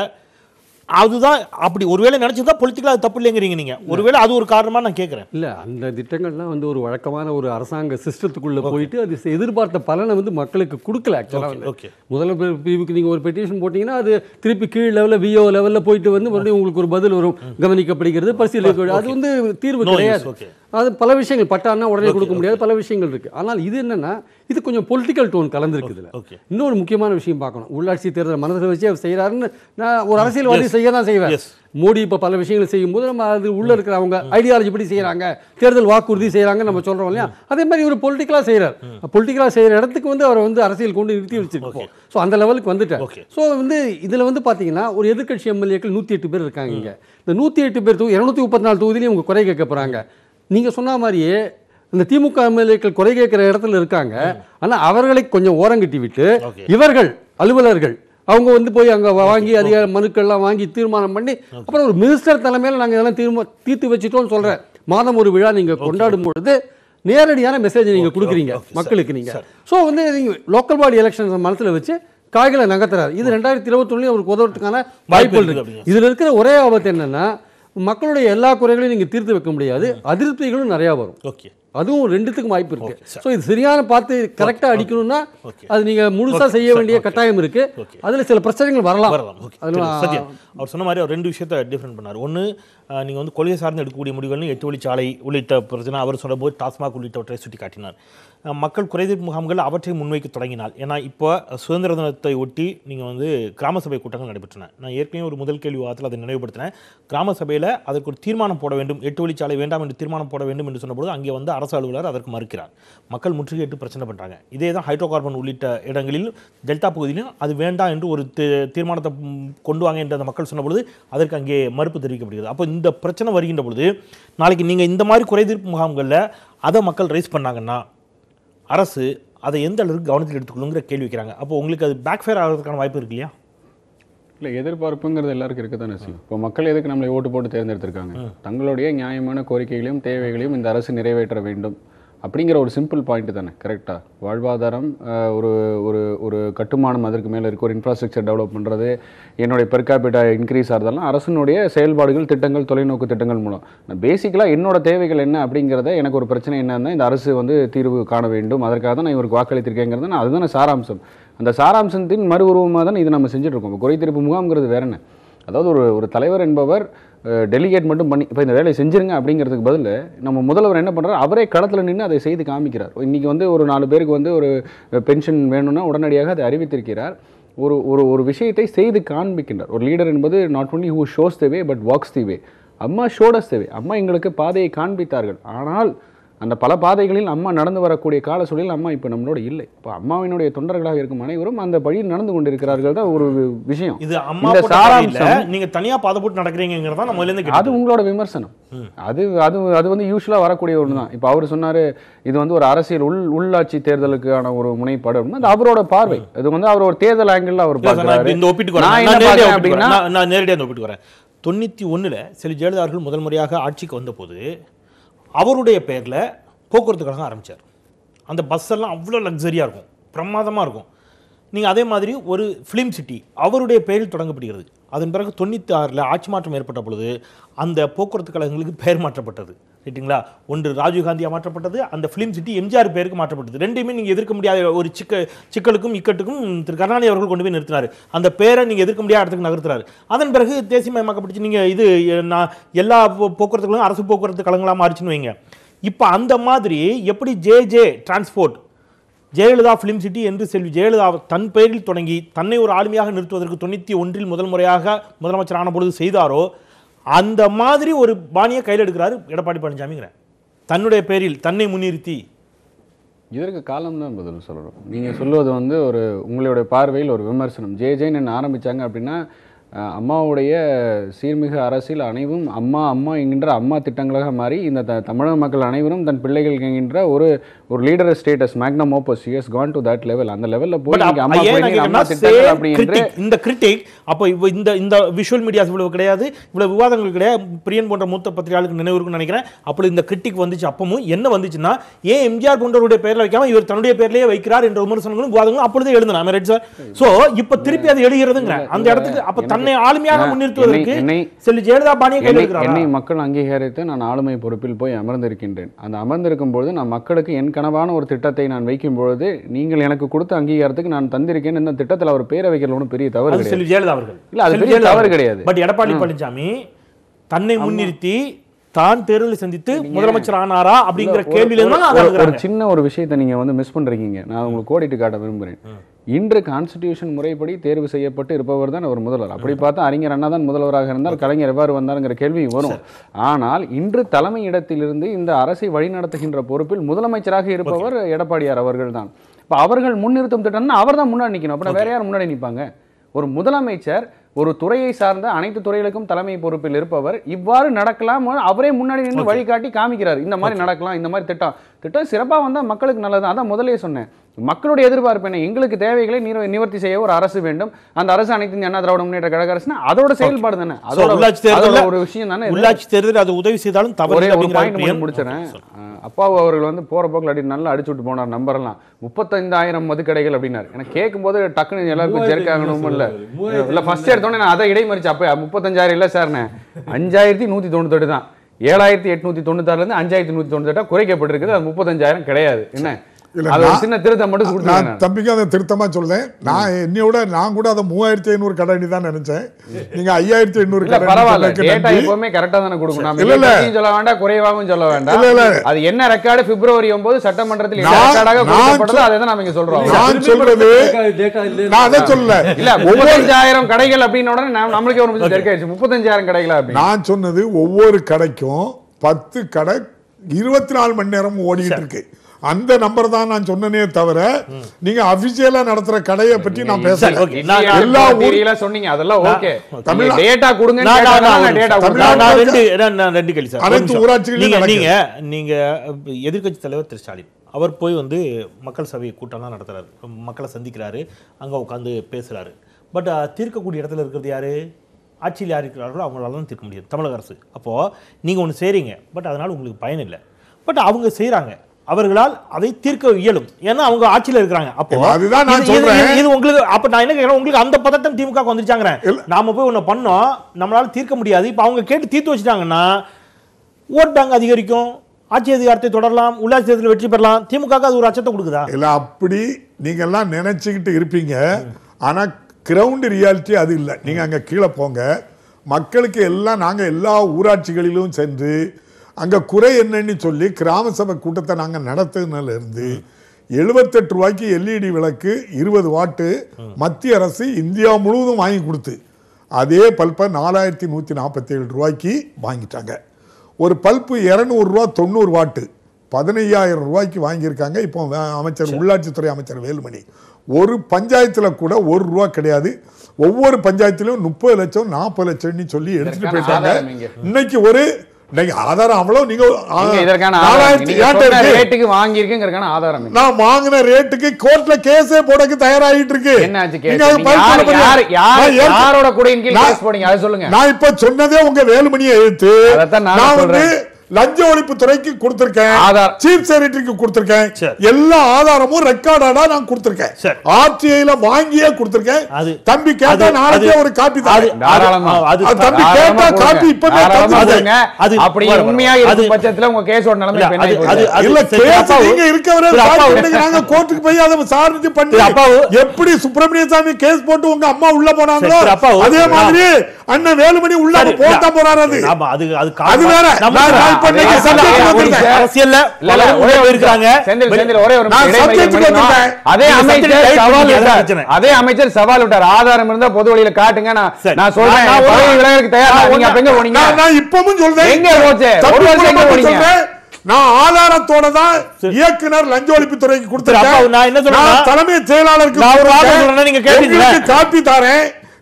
அதுதான் அப்படி ஒருவேளை நினைச்சிருந்தா பொலிட்டிக்கலா அது தப்பு இல்லைங்கிறீங்க நீங்க ஒருவேளை அது ஒரு காரணமா நான் கேட்கிறேன் இல்ல அந்த திட்டங்கள்லாம் வந்து ஒரு வழக்கமான ஒரு அரசாங்க சிஸ்டத்துக்குள்ள போயிட்டு அது எதிர்பார்த்த பலனை வந்து மக்களுக்கு கொடுக்கல ஆக்சுவலாக வந்து ஓகே முதல்ல பி- பிரிவுக்கு நீங்க ஒரு பெட்டிஷன் போட்டீங்கன்னா அது திருப்பி கீழ் லெவலில் விஓ லெவல்ல போயிட்டு வந்து மறுபடியும் உங்களுக்கு ஒரு பதில் வரும் கவனிக்கப்படுகிறது பரிசீலிக்க அது வந்து தீர்வு No use, கிடையாது okay. அது பல விஷயங்கள் பட்டான்னா உடனே கொடுக்க முடியாது பல விஷயங்கள் இருக்கு ஆனால் இது என்னன்னா இது கொஞ்சம் பொலிட்டிக்கல் டோன் கலந்துருக்கு இதுல ஓகே இன்னொரு முக்கியமான விஷயம் பார்க்கணும் உள்ளாட்சி தேர்தல் மனதில் வச்சு அவர் செய்கிறாருன்னு நான் ஒரு அரசியல்வாதி செய்ய தான் செய்வேன் Yes. மோடி இப்போ பல விஷயங்கள் செய்யும்போது நம்ம அது உள்ள இருக்கிற அவங்க ஐடியாலஜி படி செய்கிறாங்க தேர்தல் வாக்குறுதி செய்கிறாங்க நம்ம சொல்கிறோம் இல்லையா அதே மாதிரி ஒரு பொலிட்டிக்கலாக செய்கிறார் பொலிட்டிக்கலாக செய்கிற இடத்துக்கு வந்து அவர் வந்து அரசியல் கொண்டு நிறுத்தி வச்சிருக்கோம் ஸோ அந்த லெவலுக்கு வந்துட்டார் Okay. ஸோ வந்து இதில் வந்து பார்த்தீங்கன்னா ஒரு எதிர்க்கட்சி எம்எல்ஏக்கள் நூற்றி எட்டு பேர் இருக்காங்க இங்க இந்த நூற்றி எட்டு பேர் தொகுதி இரநூத்தி முப்பத்தி நாலு தொகுதியிலையும் உங்க குறை கேட்க போகிறாங்க நீங்கள் சொன்ன மாதிரியே இந்த திமுக எம்எல்ஏக்கள் குறை கேட்குற இடத்துல இருக்காங்க ஆனா அவர்களை கொஞ்சம் ஓரங்கட்டி விட்டு Okay. இவர்கள் அலுவலர்கள் அவங்க வந்து போய் அங்க வாங்கி அதிகார மனுக்கள்லாம் வாங்கி தீர்மானம் பண்ணி அப்புறம் ஒரு மினிஸ்டர் தலைமையில் நாங்க இதெல்லாம் தீர்மா தீர்த்து வச்சுட்டோம்னு சொல்றேன் மாதம் ஒரு விழா நீங்க கொண்டாடும் பொழுது நேரடியான மெசேஜ் நீங்க கொடுக்குறீங்க okay, மக்களுக்கு நீங்க ஸோ வந்து நீங்க லோக்கல் பாடி எலெக்ஷன்ஸ் மனசுல வச்சு காய்களை நகர்த்துறாரு இது ரெண்டாயிரத்தி இருபத்தொன்னுலையும் அவருக்கு உதவுறதுக்கான வாய்ப்புகள் இருக்கு இருக்கு இதுல இருக்கிற ஒரே ஆபத்து என்னன்னா மக்களுடைய எல்லா குறைகளையும் நீங்க தீர்த்து வைக்க முடியாது அதிருப்திகளும் நிறைய வரும் ஓகே அதுவும் ரெண்டுத்துக்கும் வாய்ப்பு இருக்கு Okay, sir. ஸோ இது சரியான பார்த்து கரெக்டா அடிக்கணும்னா Okay. அது நீங்க முழுசா செய்ய வேண்டிய கட்டாயம் இருக்கு Okay. அதுல சில பிரச்சனைகள் வரலாம் வரலாம் ஓகே அதுல சத்யா அவர் சொன்ன மாதிரி அவர் ரெண்டு விஷயத்தை டிஃபரெண்ட் பண்ணார் ஒன்று நீங்கள் வந்து கொள்கை சார்ந்து எடுக்கக்கூடிய முடிவுகள் எட்டு வழிச்சாலை உள்ளிட்ட பிரச்சனை அவர் சொன்னபோது டாஸ்மாக் உள்ளிட்டவற்றை சுட்டி காட்டினார் அஹ், மக்கள் குறைதீர்ப்பு முகாம்கள் அவற்றை முன்வைக்க தொடங்கினால் ஏன்னா இப்போ சுதந்திர தினத்தை ஒட்டி நீங்கள் வந்து கிராம சபை கூட்டங்கள் நடைபெற்றன நான் ஏற்கனவே ஒரு முதல் கேள்வி வாரத்தில் அதை நினைவுபடுத்தினேன் கிராம சபையில் அதற்கு ஒரு தீர்மானம் போட வேண்டும் எட்டு வழிச்சாலை வேண்டாம் என்று தீர்மானம் போட வேண்டும் என்று சொன்னபோது அங்கே வந்து அரசு அலுவலர் அதற்கு மறுக்கிறார் மக்கள் முற்றுகையிட்டு பிரச்சனை பண்ணுறாங்க இதே தான் ஹைட்ரோ கார்பன் உள்ளிட்ட இடங்களில் டெல்டா பகுதியிலும் அது வேண்டாம் என்று ஒரு தீ- தீர்மானத்தை ம், கொண்டு வாங்க என்று அந்த மக்கள் சொன்னபொழுது அதற்கு அங்கே மறுப்பு தெரிவிக்கப்படுகிறது அப்போ இந்த பிரச்சனை வருகின்ற பொழுது நாளைக்கு நீங்கள் இந்த மாதிரி குறைதீர்ப்பு முகாம்களில் அதை மக்கள் ரைஸ் பண்ணாங்கன்னா அரசு அதை எந்த அளவுக்கு கவனத்தில் எடுத்துக்கொள்ளுங்கிற கேள்வி வைக்கிறாங்க அப்போ உங்களுக்கு அது பேக் ஃபேர் ஆகிறதுக்கான வாய்ப்பு இருக்கு இல்லையா இல்லை எதிர்பார்ப்புங்கிறது எல்லாருக்கும் இருக்க தானே செய்யும் இப்போ மக்கள் எதுக்கு நம்மளை ஓட்டு போட்டு தேர்ந்தெடுத்திருக்காங்க தங்களுடைய நியாயமான கோரிக்கைகளையும் தேவைகளையும் இந்த அரசு நிறைவேற்ற வேண்டும் அப்படிங்கிற ஒரு சிம்பிள் பாயிண்ட் தானே கரெக்டாக வாழ்வாதாரம் அஹ், ஒரு ஒரு ஒரு கட்டுமானம் அதற்கு மேலே இருக்க ஒரு இன்ஃப்ராஸ்ட்ரக்சர் டெவலப் பண்ணுறது என்னுடைய பெர் கேபிட்டா இன்க்ரீஸ் ஆகிறதெல்லாம் அரசினுடைய செயல்பாடுகள் திட்டங்கள் தொலைநோக்கு திட்டங்கள் மூலம் பேசிக்கலாக என்னோட தேவைகள் என்ன அப்படிங்கிறத எனக்கு ஒரு பிரச்சனை என்னன்னா இந்த அரசு வந்து தீர்வு காண வேண்டும் அதற்காக தான் நான் இவருக்கு வாக்களித்திருக்கேங்கிறது நான் அதுதானே சாராம்சம் அந்த சாராம்சத்தின் மறு உருவமாக தான் இது நம்ம செஞ்சுட்டு இருக்கோம் இப்போ குறை தீர்ப்பு முகாம்ங்கிறது வேற என்ன அதாவது ஒரு ஒரு தலைவர் என்பவர் டெலிகேட் மட்டும் பண்ணி இப்போ இந்த வேலையை செஞ்சிருங்க அப்படிங்கிறதுக்கு பதில் நம்ம முதல்வர் என்ன பண்ணுறாரு அவரே களத்தில் நின்று அதை செய்து காமிக்கிறார் இன்னைக்கு வந்து ஒரு நாலு பேருக்கு வந்து ஒரு பென்ஷன் வேணும்னா உடனடியாக அதை அறிவித்திருக்கிறார் ஒரு ஒரு ஒரு விஷயத்தை செய்து காண்பிக்கின்றார் ஒரு லீடர் என்பது not only who shows the way but walks the way அம்மா ஷோடஸ் தி வே அம்மா எங்களுக்கு பாதையை காண்பித்தார்கள் ஆனால் அந்த பல பாதைகளில் அம்மா நடந்து வரக்கூடிய கால சூழலில் அம்மா இப்போ நம்மளோட இல்லை இப்போ அம்மாவினுடைய தொண்டர்களாக இருக்கும் அனைவரும் அந்த வழியில் நடந்து கொண்டிருக்கிறார்கள் தான் ஒரு விஷயம் இது அம்மா இந்த போட்ட பாதையில சாராம்சம் நீங்க தனியா பாதை போட்டு நடக்கிறீங்கிறதா நம்ம முதல்ல இருந்து அது உங்களோட விமர்சனம் அது அது அது வந்து யூஸ்வலாக வரக்கூடிய ஒன்று தான் இப்போ அவர் சொன்னாரு இது வந்து ஒரு அரசியல் உள் உள்ளாட்சி தேர்தலுக்கான ஒரு முனைப்பாடு அப்படின்னா அது அவரோட பார்வை இது வந்து அவர் ஒரு தேர்தல் ஆங்கிள் அவர் இல்ல சார், நான் பார்க்கிறாரு இப்ப இந்த ஒப்பிட்டுக்கு வரேன். நான் நான் என்ன நேரடியா பார்க்கிறேன் ஒப்பிட்டுக்கு அப்படின்னா வரேன். நான் நான் நேரடியாக இந்த ஒப்பிட்டுக்கு வரேன் தொண்ணூற்றி ஒண்ணுல செல்வி ஜெயலலிதா அவர்கள் முதல் முறையாக ஆட்சிக்கு வந்தபோது அவருடைய பேர்ல போக்குவரத்து கழகம் ஆரம்பிச்சார் அந்த பஸ் எல்லாம் அவ்வளோ லக்ஸரியாக இருக்கும் பிரமாதமாக இருக்கும் நீங்கள் அதே மாதிரி ஒரு ஃபிலிம் சிட்டி அவருடைய பெயரில் தொடங்கப்படுகிறது அதன் பிறகு தொண்ணூற்றி ஆறில் ஆட்சி மாற்றம் ஏற்பட்ட பொழுது அந்த போக்குவரத்து கழகங்களுக்கு பெயர் மாற்றப்பட்டது ரைட்டுங்களா ஒன்று ராஜீவ்காந்தியா மாற்றப்பட்டது அந்த ஃபிலிம் சிட்டி எம்ஜிஆர் பேருக்கு மாற்றப்பட்டது ரெண்டையுமே நீங்கள் எதிர்க்க முடியாத ஒரு சிக்க சிக்கலுக்கும் இக்கட்டுக்கும் திரு கருணாநிதி அவர்கள் கொண்டு போய் நிறுத்தினார் அந்த பேரை நீங்கள் எதிர்க்க முடியாத இடத்துக்கு நகர்த்துறாரு அதன் பிறகு தேசியமயமாக்கப்பட்டுச்சு நீங்கள் இது எ, நான் எல்லா போ- போக்குவரத்து கழகம் அரசு போக்குவரத்து கழகங்களாக மாறிச்சுன்னு வைங்க இப்போ அந்த மாதிரி எப்படி J J transport Jayalalithaa film city என்று செல்வி ஜெயலலிதா தன் பெயரில் தொடங்கி தன்னை ஒரு ஆளுமையாக நிறுத்துவதற்கு தொண்ணூற்றி ஒன்றில் முதல் முறையாக முதலமைச்சர் ஆன பொழுது செய்தாரோ அந்த மாதிரி ஒரு பாணியை கையில் எடுக்கிறாரு எடப்பாடி பழனிசாமிங்கிறேன் தன்னுடைய பெயரில் தன்னை முன்னிறுத்தி இதற்கு காலம் தான் பதில் சொல்லணும் நீங்கள் சொல்லுவது வந்து ஒரு உங்களுடைய பார்வையில் ஒரு விமர்சனம் ஜே ஜெயின் என்ன ஆரம்பிச்சாங்க அப்படின்னா அஹ், அம்மாவுடைய சீர்மிகு அரசில் அனைவரும் அம்மா அம்மா என்கின்ற அம்மா திட்டங்களாக மாறி இந்த த- தமிழக மக்கள் அனைவரும் தன் பிள்ளைகள் என்கின்ற ஒரு ஒரு leader status magnum opus US gone to that level அந்த லெவலில் போய் But இன்னைக்கு அப்ப அம்மா ஏன் நான் குழந்தைகள், அம்மா கேட்கிறேன்னா, திட்டங்கள் same அப்படி என்று critic, இந்த கிரிட்டிக் அப்போ இவ்வ- இந்த இந்த விஷுவல் மீடியாஸ் இவ்வளவு கிடையாது இவ்வளவு விவாதங்கள் கிடையாது பிரியன் போன்ற மூத்த பத்திரிகையாளருக்கு நினைவு இருக்கும்னு நினைக்கிறேன் அப்போ இந்த கிரிட்டிக் வந்துச்சு அப்பவும் என்ன வந்துச்சுன்னா ஏன் எம்ஜிஆர் போன்றவருடைய பேர்ல வைக்காம இவர் தன்னுடைய பேர்லயே வைக்கிறார் என்ற விமர்சனங்களும் விவாதங்களும் அப்பொழுதே எழுதினா ரைட் சார் சோ இப்போ திருப்பி அது எழுகிறதுங்கிற அந்த இடத்துக்கு அப்ப தன்னை ஆளுமையாக நான் முன்னிறுத்துவதற்கு என்னை- செல்வி ஜெயலலிதா பாணியை கையில் என்னை இருக்கிறாரா என்னை மக்கள் அங்கீகரித்து நான் ஆளுமை பொறுப்பில் போய் அமர்ந்திருக்கின்றேன் அந்த அமர்ந்திருக்கும் பொழுது நான் மக்களுக்கு என் கனவான ஒரு திட்டத்தை நான் வைக்கும் பொழுது நீங்கள் எனக்கு கொடுத்த அங்கீகாரத்துக்கு நான் தந்திருக்கேன் இந்த திட்டத்தில் அவர் பேரை வைக்கிறது ஒன்றும் பெரிய தவறு அது கிடையாது செல்வி ஜெயலலிதா அவர்கள் இல்ல, அது செல்வி பெரிய ஜெயலலிதா தவறு அவர்கள். கிடையாது. பட் எடப்பாடி பழனிசாமி தன்னை முன்னிறுத்தி தான் தேர்தலை சந்தித்து முதலமைச்சர் ஆனாரா அப்படிங்கிற ஒரு- கேள்வியில ஒரு- இருந்தா ஒரு- ஒரு அழுகுறாங்க. சின்ன ஒரு விஷயத்தை நீங்க வந்து மிஸ் பண்றீங்க நான் உங்களுக்கு கோடிட்டு காட்ட விரும்புகிறேன் இன்று கான்ஸ்டிடியூஷன் முறைப்படி தேர்வு செய்யப்பட்டு இருப்பவர் தான் ஒரு முதல்வர் அப்படி பார்த்தா அறிஞர் அண்ணா தான் முதல்வராக இருந்தால் கலைஞர் எவ்வாறு வந்தாருங்கிற கேள்வி வரும் ஆனால் இன்று தலைமை இடத்திலிருந்து இந்த அரசை வழிநடத்துகின்ற பொறுப்பில் முதலமைச்சராக இருப்பவர் எடப்பாடியார் அவர்கள் தான் இப்போ அவர்கள் முன்னிறுத்தும் திட்டம்னா அவர் தான் முன்னாடி நிற்கணும் அப்புறம் வேற யார் முன்னாடி நிற்பாங்க ஒரு முதலமைச்சர் ஒரு துறையை சார்ந்த அனைத்து துறைகளுக்கும் தலைமை பொறுப்பில் இருப்பவர் இவ்வாறு நடக்கலாம் அவரே முன்னாடி நின்று வழிகாட்டி காமிக்கிறார் இந்த மாதிரி நடக்கலாம் இந்த மாதிரி திட்டம் திட்டம் சிறப்பா வந்தா மக்களுக்கு நல்லது அதான் முதலே சொன்னேன் மக்களுடைய எதிர்பார்ப்பு என்ன எங்களுக்கு தேவைகளை நிவ- நிவர்த்தி செய்ய ஒரு அரசு வேண்டும் அந்த அரசு அனைத்து இந்திய அண்ணா திராவிட முன்னேற்ற கழக அரசுனா அதோட செயல்பாடு தானே So, அதோட உள்ளாட்சி அதோட தேர்தலில் ஒரு விஷயம் தானே இது. உள்ளாட்சி தேர்தல் அது உதவி செய்தாலும் தவறு ஒரே இல்லை ஒரு அப்படிங்கிற பாயிண்ட் பிரியம். மட்டும் முடிச்சிடறேன் அஹ் அப்பாவு அவர்கள் வந்து போற போக்கில் அடி நல்லா அடிச்சு விட்டு போனார் நம்பர்லாம் முப்பத்தைந்தாயிரம் மதுக்கடைகள் அப்படின்னாரு எனக்கு கேட்கும்போது டக்குன்னு எல்லாருக்கும் ஜெர்க்காகணும் இல்ல இல்ல ஃபர்ஸ்ட் எடுத்தோடனே நான் அதை இடைமறிச்சு அப்ப முப்பத்தஞ்சாயிரம் இல்ல சார்ண்ணே அஞ்சாயிரத்தி நூத்தி தொண்ணூத்தெட்டு தான் ஏழாயிரத்தி எட்நூத்தி தொண்ணூத்தாறுல இருந்து அஞ்சாயிரத்தி நூத்தி தொண்ணூத்தெட்டா குறைக்கப்பட்டிருக்குது அது முப்பத்தஞ்சாயிரம் கிடையாது என்ன இல்ல, அது ஒரு நான்- சின்ன திருத்தம் மட்டும் நான் கொடுத்துருக்கேன் தம்பிக்கு அதை திருத்தமா சொல்றேன் நான் என்னையோட நான் கூட அதை மூவாயிரத்தி ஐநூறு கடை தான் நினைச்சேன் நீங்க ஐயாயிரத்தி ஐநூறு இல்ல கடை பரவாயில்ல டேட்டா எப்பவுமே கரெக்டா தானே கொடுக்கணும் நாம இல்ல, இல்ல. இல்ல சொல்ல வேண்டாம் குறைவாகவும் சொல்ல வேண்டாம் இல்ல, இல்ல. அது என்ன ரெக்கார்டு பிப்ரவரி ஒன்பது சட்டமன்றத்தில் என்ன நான்- ரெக்கார்டாக நான் கொடுக்கப்பட்டதோ சொல்- அதை தான் நாம இங்க சொல்றோம் நான் சொல்றது டேட்டா இல்லை நான் அதை சொல்லல இல்ல முப்பத்தஞ்சாயிரம் கடைகள் அப்படின்ன உடனே நாம் நம்மளுக்கே ஒரு நிமிஷம் தெரிக்காயிடுச்சு முப்பத்தஞ்சாயிரம் கடைகளா அப்படின்னு நான் சொன்னது ஒவ்வொரு கடைக்கும் பத்து கடை இருபத்தி நாலு மணி நேரம் ஓடிட்டு இருக்கு அந்த நம்பர் தான் நான் சொன்னனே தவிர நீங்க அபிஷியலா நடத்துற கடையை பற்றி நான் சரி, பேசல okay. நான் நான் எல்லா ஊர் தியரியில சொன்னீங்க அதெல்லாம் ஓகே தமிழ்நா- டேட்டா கொடுங்க நான் நான் நான் டேட்டா நான் கொடுங்க நான் ரெண்டு நான் நான் ரெண்டு கேள்வி சார் ஒரு அனைத்து நிமிஷம். ஊராட்சிகளிலும் நீங்க நடக்குது. நீங்க நீங்க எதிர்க்கட்சி தலைவர் திரு ஸ்டாலின் அவர் போய் வந்து மக்கள் சபை கூட்டம்லாம் நடத்துறாரு மக்களை சந்திக்கிறாரு அங்க உட்காந்து பேசுறாரு பட் தீர்க்கக்கூடிய இடத்துல இருக்கிறது யாரு ஆட்சியில் யார் இருக்கிறார்களோ அவங்களால தான் தீர்க்க முடியும் தமிழக அரசு அப்போ நீங்க ஒன்று செய்றீங்க பட் அதனால உங்களுக்கு பயன் இல்லை பட் அவங்க செய்றாங்க அவர்களால் அதை தீர்க்க இயலும் ஏன்னா அவங்க ஆட்சியில இருக்கிறாங்க அப்போ இல்ல, அதுதான் நான் இது- இது- சொல்றேன். இது- இது உங்களுக்கு அப்ப நான் என்ன கேக்குறேன் உங்களுக்கு அந்த பதட்டம் திமுக வந்துருச்சாங்கிறேன் நாம போய் ஒண்ணு பண்ணோம் நம்மளால தீர்க்க முடியாது இப்ப அவங்க கேட்டு தீர்த்து வச்சுட்டாங்கன்னா ஓட் பேங்க் அதிகரிக்கும் ஆட்சி அதிகாரத்தை தொடரலாம் உள்ளாட்சி தேர்தலில் வெற்றி பெறலாம் திமுக அது ஒரு அச்சத்தை கொடுக்குதா இல்ல அப்படி நீங்க எல்லாம் நினைச்சுக்கிட்டு இருப்பீங்க ஆனா கிரவுண்ட் ரியாலிட்டி அது இல்லை நீங்க அங்க கீழே போங்க மக்களுக்கு எல்லாம் நாங்க எல்லா ஊராட்சிகளிலும் சென்று அங்க குறை என்னன்னு சொல்லி கிராம சபை கூட்டத்தை நாங்க நடத்துனதுல இருந்து எழுபத்தெட்டு ரூபாய்க்கு எல்இடி விளக்கு இருபது வாட்டு மத்திய அரசு இந்தியா முழுவதும் வாங்கி கொடுத்து அதே பல்பை நாலாயிரத்தி நூற்றி நாற்பத்தி ஏழு ரூபாய்க்கு வாங்கிட்டாங்க ஒரு பல்பு இரநூறுவா தொண்ணூறு வாட்டு பதினையாயிரம் ரூபாய்க்கு வாங்கியிருக்காங்க இப்போ வே- அமைச்சர் உள்ளாட்சித்துறை அமைச்சர் வேலுமணி ஒரு பஞ்சாயத்தில் கூட ஒரு ரூபா கிடையாது ஒவ்வொரு பஞ்சாயத்திலும் முப்பது லட்சம் நாற்பது லட்சம்னு சொல்லி எடுத்துட்டு இதற்கான போயிட்டாங்க ஆதாரம் எங்க? இன்னைக்கு ஒரு இன்னைக்கு ஆதாரம் அவ்வளவு நீங்க நீங்க இதற்கான ஆதாரம் நாலாயிரத்தி நீங்க ஏன்ட்ட சொன்ன இருக்கு? ரேட்டுக்கு வாங்கியிருக்குங்கிறதுக்கான ஆதாரம் என்ன? நான் வாங்கின ரேட்டுக்கு கோர்ட்ல கேஸே போடக்கு தயாராகிட்டு இருக்கு என்னாச்சு நீங்க கேஸ் அது நீங்க பதில் யார் சொல்ல முடியாது. யார் யார் நான் ஏற்க- யாரோட குடையின் கீழ் நான்- கேஸ் போடுங்க அதை சொல்லுங்க நான் இப்ப சொன்னதே உங்க வேலுமணியை எழுத்து அதைத்தான் நானும் நான் வந்து சொல்றேன். லஞ்ச ஒழிப்பு துறைக்கு கொடுத்திருக்கேன் ஆதார். சீஃப் செக்ரட்டரிக்கு கொடுத்திருக்கேன் சரி. எல்லா ஆதாரமும் ரெக்கார்டா நான் கொடுத்திருக்கேன் சரி. ஆர்டிஐல வாங்கியே கொடுத்திருக்கேன் அது- தம்பி கேட்டா அது- நாளைக்கே அது- ஒரு காப்பி அது- தரேன் தாராளமா. அது- அது தம்பி தாராளமா கேட்டா கொடுங்க. காப்பி இப்பவே தாராளமா தந்து- கொடுங்க. அது- அப்படி வர, வர, உண்மையா வர. இருக்கும் அது- பட்சத்துல உங்க கேஸோட நிலைமை இல்ல, இப்ப என்ன அது- ஆகி அது- போச்சு? அது- இல்ல சரி, கேஸ் அப்பாவு- நீங்க இருக்கவரே சரி, காப்பி அப்பாவு- இன்னைக்கு நாங்க கோர்ட்டுக்கு போய் அதை விசாரணை பண்ணி சரி, அப்பாவு- எப்படி சுப்பிரமணிய சாமி கேஸ் போட்டு உங்க அம்மா உள்ள போனாங்களோ சரி, அப்பாவு- அதே மாதிரி அண்ணன் வேலுமணி உள்ள சரி, போட்டா போறாரு அது ஆமா, அது அது அது வேற. நம்ம நான் நான் இப்ப இன்னைக்கு அரசியல்ல- subject ஒரு வந்துட்டேன். அரசியல்ல இல்ல, இல்ல, பலரும் ஒரே உள்ள ஒரு இருக்கிறாங்க செந்தில், செந்தில், ஒரே ஒரு நான் நிமிஷம் இடைமறிக்க subject முடியுமா? வந்துட்டேன். அதே நீங்க அமைச்சர் subject type சவால் பண்ணீங்க, விட்டார். அதான் பிரச்சனை. அதே அமைச்சர் சவால் விட்டார் ஆதாரம் இருந்தா பொது வழியில காட்டுங்க நான் சரி. நான் சொல்றேன் நான் ஒரு- பதவி விலகலுக்கு தயாரா நான் நீங்க அப்ப எங்க ஒண்ணு- போனீங்க நான் நான் இப்பவும் சொல்றேன் எங்க போச்சு? தப்பு ஒரு வருஷம் எங்க பண்ணாம போனீங்க? சொல்றேன். நான் ஆதாரத்தோட தான் இயக்குனர் லஞ்ச ஒழிப்பு துறைக்கு அப்பா, நான் என்ன சொல்றேன்னா- தலைமை செயலாளருக்கு நான் ஒரு வாதம் கொடுத்தேன். சொல்றேன்னா நீங்க கேட்டீங்களா? உங்களுக்கு காப்பி தரேன்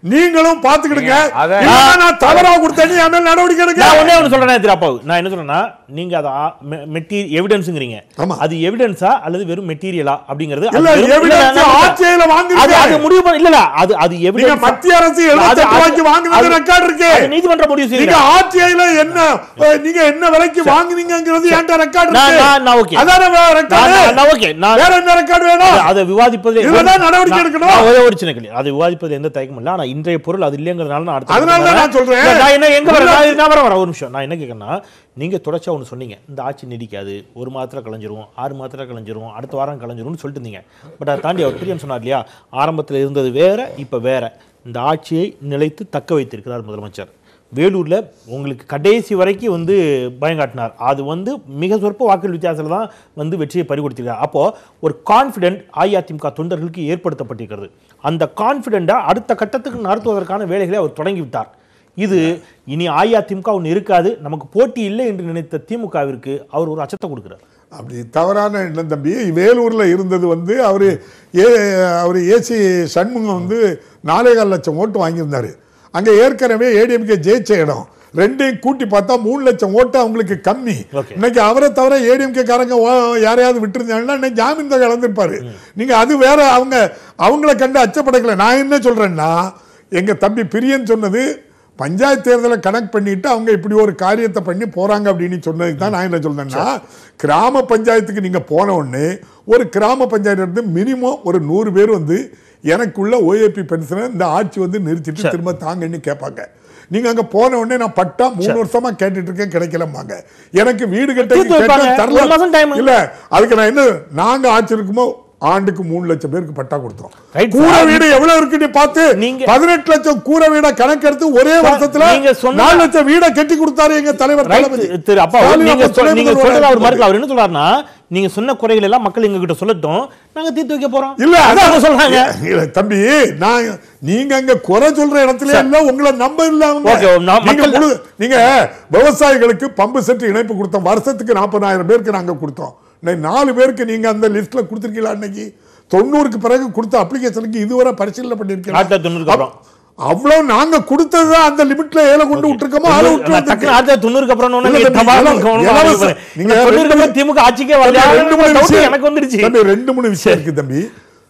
நீங்களும் பாத்துக்கிடுங்க அத- இல்லைன்னா நான் தவறா கொடுத்தேன்னு என் மேல நடவடிக்கை நான் எடுங்க ஒண்ணே ஒண்ணு சொல்றேன் திரு அப்பாவு நான் என்ன சொல்றேன்னா நீங்க அதை மெட்டீரியல் எவிடன்ஸுங்கிறீங்க ஆமா. அது எவிடன்ஸா அல்லது வெறும் மெட்டீரியலா அப்படிங்கிறது அது இல்ல வெறும்- evidence இல்ல, நான் ஆட்சியில வாங்குறீங்க. அது அது முடிவு பண்ண இல்ல இல்ல அது அது நீங்க எவிடன்ஸ் மத்திய அரசு எழுபத்தி ரூபாய்க்கு வாங்குனது ரெக்கார்ட் இருக்கு நீதிமன்ற முடிவு நீங்க செய்யுங்க ஆட்சியில என்ன அஹ், நீங்க என்ன விலைக்கு வாங்குனீங்கிறது என்கிட்ட ரெக்கார்ட் நான் இருக்கு நான் நான் ஓகே அதானே நான் ரெக்கார்ட் நான் ஓகே நான் வேற என்ன ரெக்கார்ட் வேணும் அதை விவாதிப்பதில் இதுலதான் நடவடிக்கை நான்- எடுக்கணும். நான் ஒரே ஒரு சின்ன கேள்வி அது விவாதிப்பது எந்த தயக்கமும் இல்ல ஆனா இன்றைய பொருள் அது இல்லைங்கிறதுனால நான் அடுத்த அதனால தான் நான் சொல்றேன். இல்ல, நான் என்ன எங்க வரேன் நான் நான் வரேன் வரேன் ஒரு நிமிஷம் நான் என்ன கேட்கறேன்னா நீங்க தொடர்ச்சியா ஒன்று சொன்னீங்க இந்த ஆட்சி நீடிக்காது ஒரு மாதத்துல கலைஞ்சிரும் ஆறு மாதத்துல கலைஞ்சிரும் அடுத்த வாரம் கலைஞ்சிரும்னு சொல்லிட்டு இருந்தீங்க பட் அதை தாண்டி அவர் பிரியன் சொன்னார் இல்லையா ஆரம்பத்தில் இருந்தது வேற இப்ப வேற இந்த ஆட்சியை நிலைத்து தக்க வைத்திருக்கிறார் முதலமைச்சர் வேலூர்ல உங்களுக்கு கடைசி வரைக்கும் வந்து பயங்காட்டினார் அது வந்து மிக சொற்ப வாக்குகள் வித்தியாசத்தில் தான் வந்து வெற்றியை பறிகொடுத்திருக்கார் அப்போ ஒரு கான்ஃபிடென்ட் அஇஅதிமுக தொண்டர்களுக்கு ஏற்படுத்தப்பட்டிருக்கிறது அந்த கான்ஃபிடென்ட்டை அடுத்த கட்டத்துக்கு நடத்துவதற்கான வேலைகளை அவர் தொடங்கி விட்டார் இது இனி அஇஅதிமுக ஒன்று இருக்காது நமக்கு போட்டி இல்லை என்று நினைத்த திமுகவிற்கு அவர் ஒரு அச்சத்தை கொடுக்கிறார் அப்படி தவறான எண்ணம் தம்பி வேலூர்ல இருந்தது வந்து அவரு ஏ அவர் ஏசி சண்முகம் வந்து நாலே கால் லட்சம் ஓட்டு வாங்கியிருந்தாரு அங்க ஏற்கனவே ஏடிஎம்கே ஜெயிச்ச இடம் ரெண்டையும் கூட்டி பார்த்தா மூணு லட்சம் ஓட்டு அவங்களுக்கு கம்மி Okay. இன்னைக்கு அவரை தவிர ஏடிஎம்கே காரங்க ஓ- யாரையாவது விட்டுருந்தாங்கன்னா இன்னைக்கு ஜாமீன் தான் கலந்துருப்பாரு நீங்க அது வேற அவங்க அவங்கள கண்டு அச்சப்படக்கல நான் என்ன சொல்றேன்னா எங்க தம்பி பிரியன் சொன்னது பஞ்சாயத்து தேர்தலை கனெக்ட் பண்ணிட்டு அவங்க இப்படி ஒரு காரியத்தை பண்ணி போறாங்க அப்படின்னு சொன்னதுக்கு தான் நான் என்ன சொல்றேன்னா கிராம பஞ்சாயத்துக்கு நீங்க போன உடனே ஒரு கிராம பஞ்சாயத்து இருந்து மினிமம் ஒரு நூறு பேர் வந்து எனக்குள்ள ஓஏபி பென்ஷனை இந்த ஆட்சி வந்து நிறுத்திட்டு திரும்ப தாங்கன்னு கேட்பாங்க நீங்க அங்க போன உடனே நான் பட்டா மூணு வருஷமா கேட்டுட்டு இருக்கேன் கிடைக்கலம்பாங்க எனக்கு வீடு கட்ட தீர்த்து வைப்பாங்க. ஒரு மாசம் time. இல்ல அதுக்கு நான் என்ன நாங்க ஆட்சி இருக்குமோ ஆண்டுக்கு மூணு லட்சம் பேருக்கு பட்டா கொடுத்தோம் Right, கூரை sir. வீடு எவ்வளவு இருக்குன்னு பார்த்து நீங்க- பதினெட்டு லட்சம் கூரை வீட கணக்கெடுத்து ஒரே வருஷத்துல நீங்க சொன்ன- நாலு லட்சம் வீட கட்டி கொடுத்தாரு எங்க தலைவர் Right, தளபதி. திரு அப்பா ஸ்டாலின் நீங்க அப்ப சொ- துணை நீங்க முதல்வரா சொல்றது அவர் இருக்கும்போது. மாதிரி அவர் என்ன சொல்றாருன்னா நீங்க சொன்ன குறைகள் எல்லாம் மக்கள் எங்க கிட்ட சொல்லட்டும் நாங்க தீர்த்து வைக்க போறோம் இல்ல அதான் அவங்க சொல்றாங்க இல்ல தம்பி நான் நீங்க அங்க குறை சொல்ற இடத்துல இல்ல உங்களை நம்ப இல்ல அவங்க Okay, நான் நீங்க மக்கள்- முழு- நீங்க விவசாயிகளுக்கு பம்பு செட் இணைப்பு கொடுத்தோம் வருஷத்துக்கு நாற்பதாயிரம் பேருக்கு நாங்க கொடுத்தோம் இன்னைக்கு நாலு பேருக்கு நீங்க அந்த லிஸ்ட்ல கொடுத்திருக்கீங்களா அன்னைக்கு தொண்ணூறுக்கு பிறகு கொடுத்த அப்ளிகேஷனுக்கு இதுவரை பரிசீலனை பண்ணிருக்கீங்களா ஆயிரத்தி தொண்ணூறுக்கு அப்புறம். அவ்வளவு நாங்க கொடுத்ததுதான் அந்த லிமிட்ல ஏல கொண்டு விட்டுருக்கோமோ அதை விட்டு நான் டக்குனு வந்திருக்கு. ஆயிரத்தி தொண்ணூறுக்கு அப்புறம் இல்ல, நீங்க தம்பி, தபால் இலவச- கவனமா இலவச- இருங்க. நீங்க இந்த தொண்ணூறுக்கு அப்புறம் ரெண்டு- திமுக ஆட்சிக்கே வரல தம்பி, ரெண்டு மூணு விஷயம் எனக்கு வந்துருச்சு தம்பி, ரெண்டு மூணு விஷயம் இருக்கு தம்பி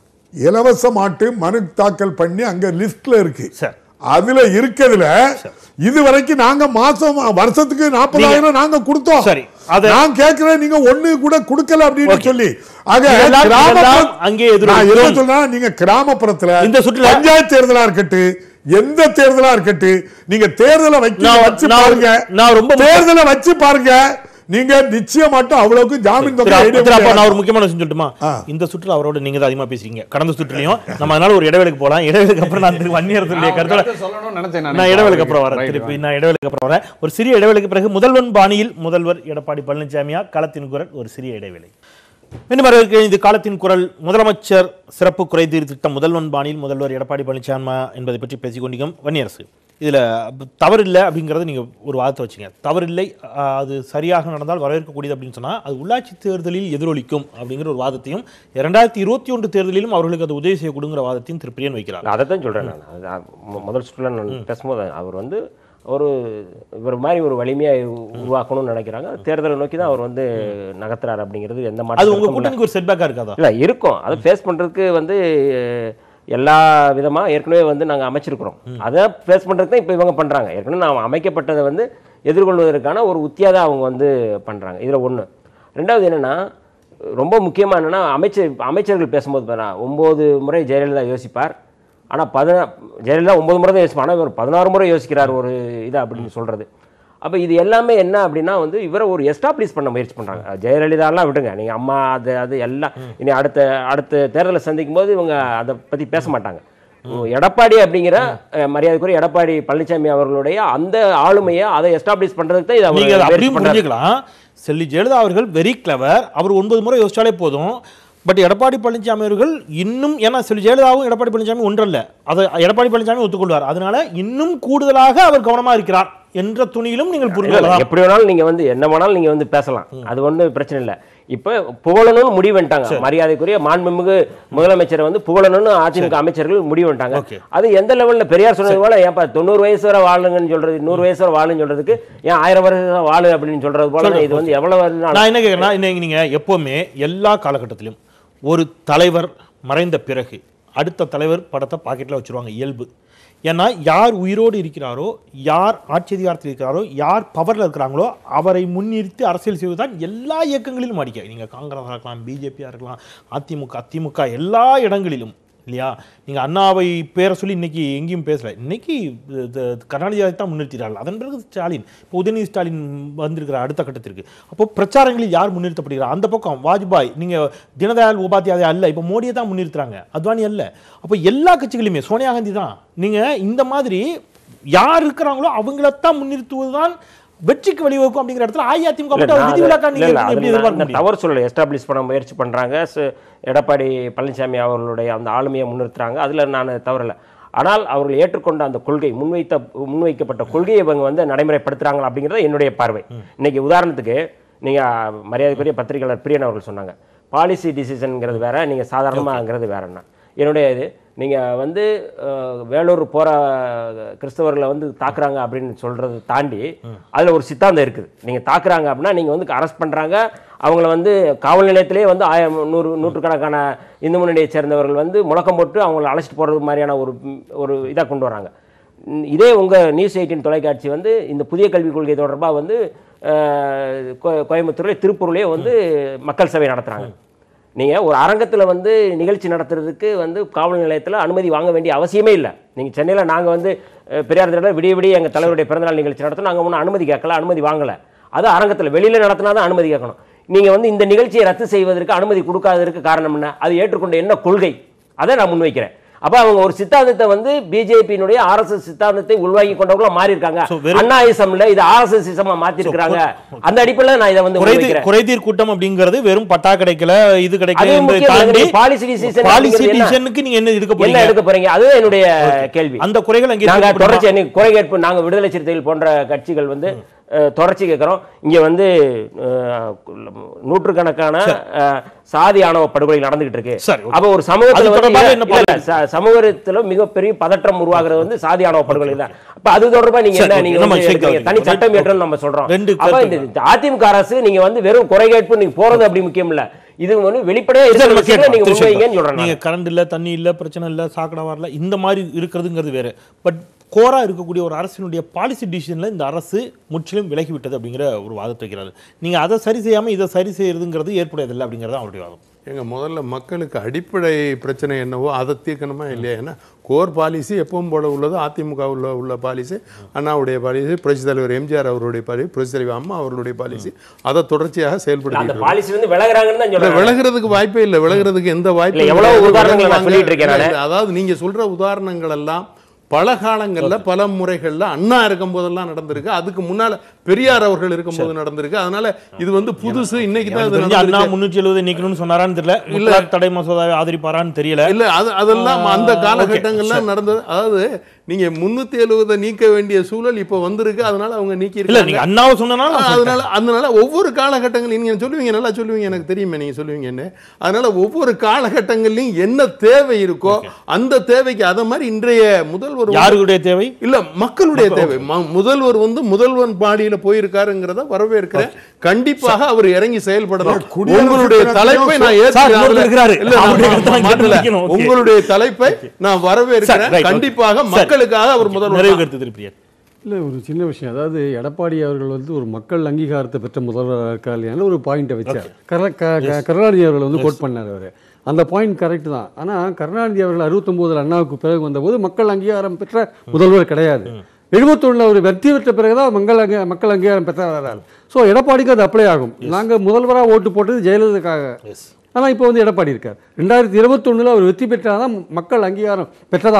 இலவச மாட்டு மனு தாக்கல் பண்ணி அங்க லிஸ்ட்ல இருக்கு சரி. அதுல இருக்கிறதுல இது வரைக்கும் நாங்க மாசம் வருஷத்துக்கு நாற்பதாயிரம் நாங்க கொடுத்தோம் சரி, அத- நான் கேட்கிறேன் நீங்க ஒண்ணு கூட கொடுக்கல அப்படின்னு Okay. சொல்லி ஆக இதெல்லாம் கிராமப்புற- இதெல்லாம் அங்கே எதிரொலிக்கும். நான் என்ன சொல்றேன் நீங்க கிராமப்புறத்துல இந்த சுற்றுல- பஞ்சாயத்து தேர்தலா இருக்கட்டு எந்த தேர்தலா இருக்கட்டு நீங்க தேர்தலை வைக்க நான் வச்சு நான் பாருங்க நான் ரொம்ப முக்கிய- தேர்தலை வச்சு பாருங்க நீங்க நிச்சயமாட்டும் அவ்வளவுக்கு ஜாமீன் திரு தொகை அப்பா- திரு அப்பா, நான் ஒரு ADM முக்கியமான விஷயம் சொல்லட்டுமா ஆ. இந்த சுற்றுல அவரோட நீங்க தான் அதிகமா பேசுறீங்க கடந்த சுற்றுலையும் நம்ம அதனால ஒரு இடைவேளைக்கு போலாம் இடைவேளைக்கு அப்புறம் நான் திரு வன்னியரசுடைய கருத்தோட சொல்லணும்னு நினைச்சேன் நான் இடைவேளைக்கு அப்புறம் வரேன் Right, திருப்பி நான் இடைவேளைக்கு அப்புறம் வரேன் ஒரு சிறிய இடைவேளைக்கு பிறகு முதல்வன் பாணியில் முதல்வர் எடப்பாடி பழனிசாமியா களத்தின் குரல் ஒரு சிறிய இடைவேளை மீண்டும் வரவேற்க இது காலத்தின் குரல் முதலமைச்சர் சிறப்பு குறைதீர் திட்டம் முதல்வன் பாணியில் முதல்வர் எடப்பாடி பழனிசாமி என்பதை பற்றி பேசிக் கொண்டிருக்கோம் வன்னியரசு இதுல தவறு இல்லை அப்படிங்கறத நீங்க ஒரு வாதத்தை வச்சுங்க தவறில்லை ஆஹ், அது சரியாக நடந்தால் வரவேற்கக்கூடியது அப்படின்னு சொன்னா அது உள்ளாட்சி தேர்தலில் எதிரொலிக்கும் அப்படிங்கிற ஒரு வாதத்தையும் இரண்டாயிரத்தி இருபத்தி ஒன்று தேர்தலிலும் அவர்களுக்கு அது உதவி செய்யக்கூடுங்கிற வாதத்தையும் திரு பிரியன் வைக்கிறார் அதை தான் சொல்கிறேன் நான் அது அ- மு- முதல் சுற்றுல நான் பேசும்போது அவர் வந்து ஒரு இவர் மாதிரி ஒரு வலிமையை உருவாக்கணும்னு நினைக்கிறாங்க தேர்தலை நோக்கி தான் அவர் வந்து நகர்த்துறாரு அப்படிங்கிறது எந்த அது மாற்று உங்க கூட்டணிக்கு ஒரு செட்பேக்கா இருக்காதா இல்லை இருக்கும் அதை ஃபேஸ் பண்ணுறதுக்கு வந்து அஹ், எல்லா விதமாக ஏற்கனவே வந்து நாங்கள் அமைச்சிருக்கிறோம் அதை ஃபேஸ் பண்ணுறதுக்கு தான் இப்போ இவங்க பண்ணுறாங்க ஏற்கனவே நான் அமைக்கப்பட்டதை வந்து எதிர்கொள்வதற்கான ஒரு உத்தியாக தான் அவங்க வந்து பண்ணுறாங்க இதில் ஒன்று ரெண்டாவது என்னென்னா ரொம்ப முக்கியமாக என்னென்னா அமைச்சர் அமைச்சர்கள் பேசும்போது பாருங்க ஒம்பது முறை ஜெயலலிதா யோசிப்பார் ஆனால் பதினா ஜெயலலிதா ஒம்பது முறை தான் யோசிப்பார் ஆனால் இவர் பதினாறு முறை யோசிக்கிறார் ஒரு இதை அப்படின்னு சொல்கிறது அப்போ இது எல்லாமே என்ன அப்படின்னா வந்து இவரை ஒரு எஸ்டாப்ளிஷ் பண்ண முயற்சி பண்ணுறாங்க ஜெயலலிதாலாம் விடுங்க நீங்கள் அம்மா அது அது எல்லாம் இனி அடுத்த அடுத்த தேர்தலை சந்திக்கும் போது இவங்க அதை பற்றி பேச மாட்டாங்க எடப்பாடி அப்படிங்கிற அஹ், மரியாதைக்குரிய எடப்பாடி பழனிசாமி அவர்களுடைய அந்த ஆளுமையை அதை எஸ்டாப்ளிஷ் பண்ணுறதுக்கு தான் இதை அவர் நீங்க அதை முயற்சி அப்படியும் பண்றாரு. புரிஞ்சுக்கலாம் செல்வி ஜெயலலிதா அவர்கள் வெரி கிளவர் அவர் ஒன்பது முறை யோசிச்சாலே போதும் பட் எடப்பாடி பழனிசாமி அவர்கள் இன்னும் ஏன்னா செல்வி ஜெயலலிதாவும் எடப்பாடி பழனிசாமி ஒன்றல்ல அதை எடப்பாடி பழனிசாமி ஒத்துக்கொள்வார் அதனால இன்னும் கூடுதலாக அவர் கவனமா இருக்கிறார் என்ற துணியிலும் நீங்கள் புரிந்து இல்ல, இல்ல, கொள்ளலாம் எப்படி வேணாலும் நீங்க வந்து என்ன வேணாலும் நீங்க வந்து பேசலாம் அது ஒன்றும் பிரச்சனை இல்லை இப்போ புகழணும்னு முடிவு பண்ணிட்டாங்க மரியாதைக்குரிய மாண்புமிகு முதலமைச்சரை வந்து புகழணும்னு அதிமுக அமைச்சர்கள் முடிவு பண்ணிட்டாங்க Okay. அது எந்த லெவல்ல பெரியார் சொன்னது போல ஏன்பா தொண்ணூறு வயசு வரை வாழுங்கன்னு சொல்றது நூறு வயசு வரை வாழுன்னு சொல்றதுக்கு ஏன் ஆயிரம் வருஷம் வாழு அப்படின்னு சொல்றது போல இது வந்து எவ்வளவு நாள் நான் என்ன கேட்குறேன்னா இன்னைக்கு நீங்க எப்பவுமே எல்லா காலகட்டத்திலும் ஒரு தலைவர் மறைந்த பிறகு அடுத்த தலைவர் படத்தை பாக்கெட்ல வச்சிருவாங்க இயல்பு ஏன்னா யார் உயிரோடு இருக்கிறாரோ யார் ஆட்சி அதிகாரத்தில் இருக்கிறாரோ யார் பவர்ல இருக்கிறாங்களோ அவரை முன்னிறுத்தி அரசியல் செய்வதுதான் எல்லா இயக்கங்களிலும் அடிக்க நீங்க காங்கிரஸாக இருக்கலாம் பிஜேபியாக இருக்கலாம் அதிமுக திமுக எல்லா இடங்களிலும் இல்லையா நீங்க அண்ணாவை பேரை சொல்லி இன்னைக்கு எங்கேயும் பேசல இன்னைக்கு இது- கருணாநிதியை தான் முன்னிறுத்தினார்கள் அதன் பிறகு ஸ்டாலின் இப்போ உதயநிதி ஸ்டாலின் வந்திருக்கிற அடுத்த கட்டத்திற்கு அப்போ பிரச்சாரங்களில் யார் முன்னிறுத்தப்படுகிறார் அந்த பக்கம் வாஜ்பாய் நீங்க தீனதயாள் உபாத்தியாய அல்ல இப்போ மோடியை தான் முன்னிறுத்துறாங்க அத்வானி அல்ல அப்போ எல்லா கட்சிகளுமே சோனியா காந்தி தான் நீங்க இந்த மாதிரி யார் இருக்கிறாங்களோ அவங்களத்தான் முன்னிறுத்துவது தான் வெற்றிக்கு வழிவகுக்கும் அப்படிங்கிற இடத்துல அஇஅதிமுக இல்ல, மட்டும் ஒரு நான் விதிவிலக்கா அதை- நீங்க இல்ல, இல்ல, எப்படி அது எதிர்பார்க்க நான் முடியும் தவறு சொல்லலை எஸ்டாப்ளிஷ் பண்ண முயற்சி பண்றாங்க சு- எடப்பாடி பழனிசாமி அவர்களுடைய அந்த ஆளுமையை முன்னிறுத்துறாங்க அதுல நான் தவறல ஆனால் அவர்கள் ஏற்றுக்கொண்ட அந்த கொள்கை முன்வைத்த முன்வைக்கப்பட்ட கொள்கையை இவங்க வந்து நடைமுறைப்படுத்துறாங்களா அப்படிங்கிறது என்னுடைய பார்வை இன்னைக்கு உதாரணத்துக்கு நீங்க மரியாதைக்குரிய பத்திரிகையாளர் பிரியன் அவர்கள் சொன்னாங்க பாலிசி டிசிஷன்ங்கிறது வேற நீங்க சாதாரணமாங்கிறது வேறன்னா என்னுடைய இது நீங்க வந்து அஹ், வேலூர் போற கிறிஸ்தவர்களை வந்து தாக்குறாங்க அப்படின்னு சொல்றது தாண்டி அதுல ஒரு சித்தாந்தம் இருக்குது நீங்க தாக்குறாங்க அப்படின்னா நீங்க வந்து அரெஸ்ட் பண்றாங்க அவங்கள வந்து காவல் நிலையத்திலே வந்து ஆயிரம் நூறு நூற்றுக்கணக்கான இந்து முன்னணியை சேர்ந்தவர்கள் வந்து முழக்கம் போட்டு அவங்கள அழைச்சிட்டு போறது மாதிரியான ஒரு ஒரு இதாக கொண்டு வராங்க ம், இதே உங்க நியூஸ் எயிட்டின் தொலைக்காட்சி வந்து இந்த புதிய கல்விக் கொள்கை தொடர்பாக வந்து அஹ், கோ- கோயம்புத்தூர்ல திருப்பூர்லயே வந்து மக்கள் சபை நடத்துறாங்க நீங்க ஒரு அரங்கத்துல வந்து நிகழ்ச்சி நடத்துறதுக்கு வந்து காவல் நிலையத்துல அனுமதி வாங்க வேண்டிய அவசியமே இல்லை நீங்க சென்னையில நாங்க வந்து அஹ், பெரியார் திடல விடிய விடிய எங்க தலைவருடைய பிறந்தநாள் நிகழ்ச்சி நடத்தணும் நாங்க ஒன்றும் அனுமதி கேட்கல அனுமதி வாங்கல அது அரங்கத்துல வெளியில நடத்தினா தான் அனுமதி கேட்கணும் நீங்க வந்து இந்த நிகழ்ச்சியை ரத்து செய்வதற்கு அனுமதி கொடுக்காததற்கு காரணம் என்ன அது ஏற்றுக்கொண்ட என்ன கொள்கை அதை நான் முன்வைக்கிறேன் அப்ப அவங்க ஒரு சித்தாந்தத்தை வந்து பிஜேபியினுடைய ஆர்எஸ்எஸ் சித்தாந்தத்தை உள்வாங்கி கொண்டவங்களா மாறி இருக்காங்க So, வெறும்- அண்ணாயிசம்ல இது ஆர்எஸ்எஸ் இசமா மாத்தி இருக்காங்க அந்த அடிப்படையில் நான் இதை வந்து குறைதீர் முன்வைக்கிறேன் குறைதீர் கூட்டம் அப்படிங்கிறது வெறும் பட்டா கிடைக்கல இது கிடைக்கல அது என்பதை முக்கியம் தாண்டி இல்லைங்க. policy decision பாலிசி அப்படிங்கிறது என்ன? டிசிஷனுக்கு நீங்க என்ன எடுக்க என்ன போறீங்க எடுக்க போறீங்க அதுதான் என்னுடைய கேள்வி அந்த குறைகள் அங்கே நாங்க தீர்க்கப்படுமா? தொடர்ச்சி இன்னைக்கு குறை கேட்பு நாங்க விடுதலை சிறுத்தைகள் போன்ற கட்சிகள் வந்து அஹ், தொடர்ச்சி கேட்கிறோம் இங்க வந்து அஹ், நூற்றுக்கணக்கான அஹ், சாதி ஆணவ படுகொலை நடந்துகிட்டு இருக்கு சரி, okay. அப்ப ஒரு சமூகத்துல அது வந்து தொடர்பாக இல்ல, என்ன இல்ல, இல்ல, ச- சமூகத்துல மிகப்பெரிய பதற்றம் உருவாகிறது வந்து சாதி ஆணவ படுகொலை தான் அப்ப அது தொடர்பா நீங்க சரி, என்ன okay. நீங்க நம்ம வந்து சேர்க்க எடுக்கிறீங்க? தனி வைக்கிறோம். சட்டம் ஏற்றணும் நம்ம சொல்றோம் ரெண்டு அப்ப கருத்து இந்த அதிமுக அரசு நீங்க வந்து வெறும் குறை கேட்பு நீங்க போறது அப்படி முக்கியம் இல்ல இது வந்து வெளிப்படையா சரி, இருக்கிற நம்ம விஷயங்களை கேட்போம். நீங்க திருச்சி முன்வைங்கன்னு சொல்றேன் நீங்க நான். கரண்ட் இல்ல தண்ணி இல்ல பிரச்சனை இல்ல சாக்கடை வரல இந்த மாதிரி இருக்கிறதுங்கிறது வேற பட் கோரா இருக்கக்கூடிய ஒரு அரசினுடைய பாலிசி டிசிஷன்ல இந்த அரசு முற்றிலும் விலகி விட்டது அப்படிங்கிற ஒரு வாதத்தை வைக்கிறாரு நீங்க அதை சரி செய்யாம இதை சரி செய்யறதுங்கிறது ஏற்புடையதில்லை அப்படிங்கிறது தான் அவருடைய வாதம் எங்க முதல்ல மக்களுக்கு அடிப்படை பிரச்சனை என்னவோ அதை தீர்க்கணுமா இல்லையா ஏன்னா கோர் பாலிசி எப்பவும் போல உள்ளது அதிமுக உள்ள உள்ள பாலிசி அண்ணாவுடைய பாலிசி புரட்சி தலைவர் எம்ஜிஆர் அவருடைய பாலிசி புரட்சி தலைவர் அம்மா அவர்களுடைய பாலிசி அதை தொடர்ச்சியாக அந்த செயல்படுத்தி பாலிசி வந்து விலகுறாங்கன்னு தான் சொல்றேன் விலகிறதுக்கு வாய்ப்பே இல்லை விலகிறதுக்கு எந்த வாய்ப்பும் இல்ல, எவ்வளவு கிடையாது. உதாரணங்களை நான் விலகுவாங்க. சொல்லிட்டு இருக்கேன் நானு. இல்ல, அதாவது நீங்க சொல்ற உதாரணங்கள் எல்லாம் பல காலங்கள்ல பல முறைகள்ல அண்ணா இருக்கும் போதெல்லாம் நடந்திருக்கு அதுக்கு முன்னால பெரியார் அவர்கள் இருக்கும்போது நடந்திருக்கு அதனால இது வந்து புதுசு இன்னைக்கு தான் எனக்கு இது தெரிஞ்சு அண்ணா நடந்திருக்கு. முன்னூற்றி எழுபது நீக்கணும்னு சொன்னாரான்னு தெரியல முத்தலாக் தடை மசோதாவை ஆதரிப்பாரான்னு தெரியல இல்ல அது அதெல்லாம் ஆ, அந்த okay, காலகட்டங்கள்ல நடந்தது அதாவது நீங்க முன்னூத்தி எழுபதை நீக்க வேண்டிய சூழல் இப்ப வந்திருக்கு அதனால அவங்க நீக்கி இல்ல இருக்காங்க. நீங்க அண்ணாவை சொன்னனால ஆ, நான் சொல்லிட்டேன். அதனால அதனால ஒவ்வொரு காலகட்டங்களையும் நீங்க சொல்லுவீங்க நல்லா சொல்லுவீங்க எனக்கு தெரியுமே நீங்க சொல்லுவீங்கன்னு அதனால ஒவ்வொரு காலகட்டங்கள்லயும் என்ன தேவை இருக்கோ அந்த தேவைக்கு அத மாதிரி இன்றைய முதல்வர் வந்து- யாருடைய தேவை இல்ல மக்களுடைய தேவை ம- முதல்வர் வந்து முதல்வன் பாடியில போயிருக்காருங்கிறத வரவேற்கிறேன் கண்டிப்பாக அவர் இறங்கி செயல்படணும் குடியரசு உங்களுடைய தினத்தையும் தலைப்பை நான் சார், ஏற்கிறேன் இன்னொருத்தர் அதுல- இருக்கிறாரு. இல்ல, நான் அவருடைய மா- கருத்தை நான் மாற்றல. கேட்கணும். Okay. உங்களுடைய தலைப்பை நான் வரவேற்கிறேன் right, okay. கண்டிப்பாக சரி. மக்களுக்காக அவர் முதல்வர் நிறைவு தான். கருத்து திருப்பியர் இல்லை ஒரு சின்ன விஷயம் அதாவது எடப்பாடி அவர்கள் வந்து ஒரு மக்கள் அங்கீகாரத்தை பெற்ற முதல்வராக இருக்கா இல்லையான்னு ஒரு பாயிண்ட்டை வச்சார் கர க- க- கருணாநிதி அவர்கள் வந்து கோட் பண்ணார் அவர் அந்த பாயிண்ட் கரெக்ட் தான் ஆனால் கருணாநிதி அவர்கள் அறுபத்தொம்போதில் அண்ணாவுக்கு பிறகு வந்தபோது மக்கள் அங்கீகாரம் பெற்ற முதல்வர் கிடையாது எழுபத்தொன்னில் அவர் வெற்றி பெற்ற பிறகு தான் மக்கள் அங்கே மக்கள் அங்கீகாரம் பெற்றவரார் ஸோ எடப்பாடிக்கு அது அப்ளை ஆகும் நாங்கள் முதல்வராக ஓட்டு போட்டது ஜெயலலிதாக்காக ஆனால் இப்போ வந்து எடப்பாடி இருக்கார் ரெண்டாயிரத்தி இருபத்தொன்னில் அவர் வெற்றி பெற்றால் தான் மக்கள் அங்கீகாரம் பெற்றதாகும்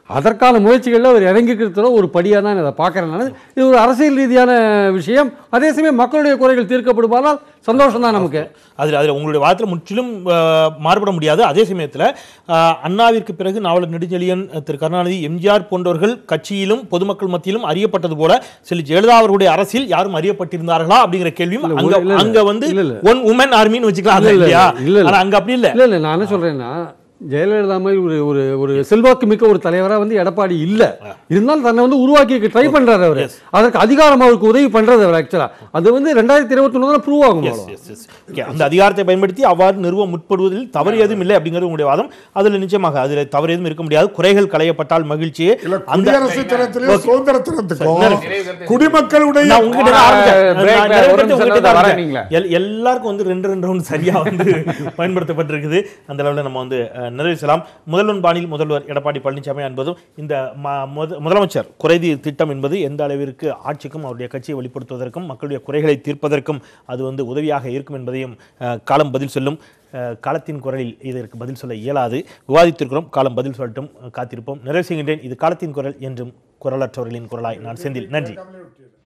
அதற்கான முயற்சிகளில் அவர் இறங்கிக்கிறதுல ஒரு படியாக தான் இதை பார்க்குறேன் நான் இது ஒரு அரசியல் ரீதியான விஷயம் அதே சமயம் மக்களுடைய குறைகள் தீர்க்கப்படுமானால் சந்தோஷம் தான் நமக்கு அதில் அதில் உங்களுடைய வாதத்தில் முற்றிலும் அஹ், மாறுபட முடியாது அதே சமயத்தில் அண்ணாவிற்கு பிறகு நாவலர் நெடுஞ்செழியன் அஹ், திரு கருணாநிதி எம்ஜிஆர் போன்றவர்கள் கட்சியிலும் பொதுமக்கள் மத்தியிலும் அறியப்பட்டது போல செல்வி ஜெயலலிதா அவர்களுடைய அரசியல் யாரும் அறியப்பட்டிருந்தார்களா அப்படிங்கிற கேள்வியும் இல்ல, அங்க ஒரு- இல்ல, இல்ல. அங்க வந்து இல்ல, இல்ல. ஒன் உமன் ஆர்மின்னு வச்சுக்கலாம் இல்ல, அது இல்ல, இல்லையா இல்ல, இல்ல. ஆனா அங்க அப்படி இல்ல இல்லை இல்லை நான் என்ன சொல்கிறேன்னா ஜெயலலிதா மாதிரி ஒரு ஒரு ஒரு செல்வாக்கு மிக்க ஒரு தலைவராக வந்து எடப்பாடி இல்லை இருந்தாலும் தன்னை வந்து உருவாக்கி ட்ரை பண்ணுறாரு அவர் அதற்கு அதிகாரம் அவருக்கு உதவி பண்ணுறது அவர் ஆக்சுவலாக அது வந்து ரெண்டாயிரத்தி இருபத்தொன்னு தான் ப்ரூவ் ஆகும் அவ்வளவுதான். Yes, yes. Okay, அந்த அதிகாரத்தை பயன்படுத்தி அவ்வாறு நிறுவ முற்படுவதில் தவறு எதுவும் இல்லை அப்படிங்கிறது உங்களுடைய வாதம் அதுல நிச்சயமாக அதுல தவறு எதுவும் இருக்க முடியாது குறைகள் களையப்பட்டால் மகிழ்ச்சியே இல்ல அந்த குடியரசு தினத்திலையும் சுதந்திர தினத்துக்கும் நிறைவு குடிமக்களுடைய நான் உங்ககிட்ட தான் ஆரம்பிச்சேன். ஆ, break நான் ல நிறைய ஒரு பேர்த்த நிமிஷம் உங்ககிட்ட தான் தான் வரேன் ஆரம்பிச்சேன். எல்- எல்லாருக்கும் வந்து ரெண்டு ரெண்டு ரவுண்ட் சரியா வந்து பயன்படுத்தப்பட்டிருக்குது அந்த லெவலில் நம்ம வந்து அஹ், நிறைவு செய்யலாம் முதல்வன் பாணியில் முதல்வர் எடப்பாடி பழனிசாமி என்பதும் இந்த ம- முத- முதலமைச்சர் குறைதீர் திட்டம் என்பது எந்த அளவிற்கு ஆட்சிக்கும் அவருடைய கட்சியை வெளிப்படுத்துவதற்கும் மக்களுடைய குறைகளை தீர்ப்பதற்கும் அது வந்து உதவியாக இருக்கும் என்பதையும் அஹ், காலம் பதில் சொல்லும் அஹ், காலத்தின் குரலில் இதற்கு பதில் சொல்ல இயலாது விவாதித்திருக்கிறோம் காலம் பதில் சொல்லட்டும் காத்திருப்போம் நிறைவு செய்கின்றேன் இது காலத்தின் குரல் என்றும் குரலற்றவர்களின் குரலாய் நான் செந்தில் நன்றி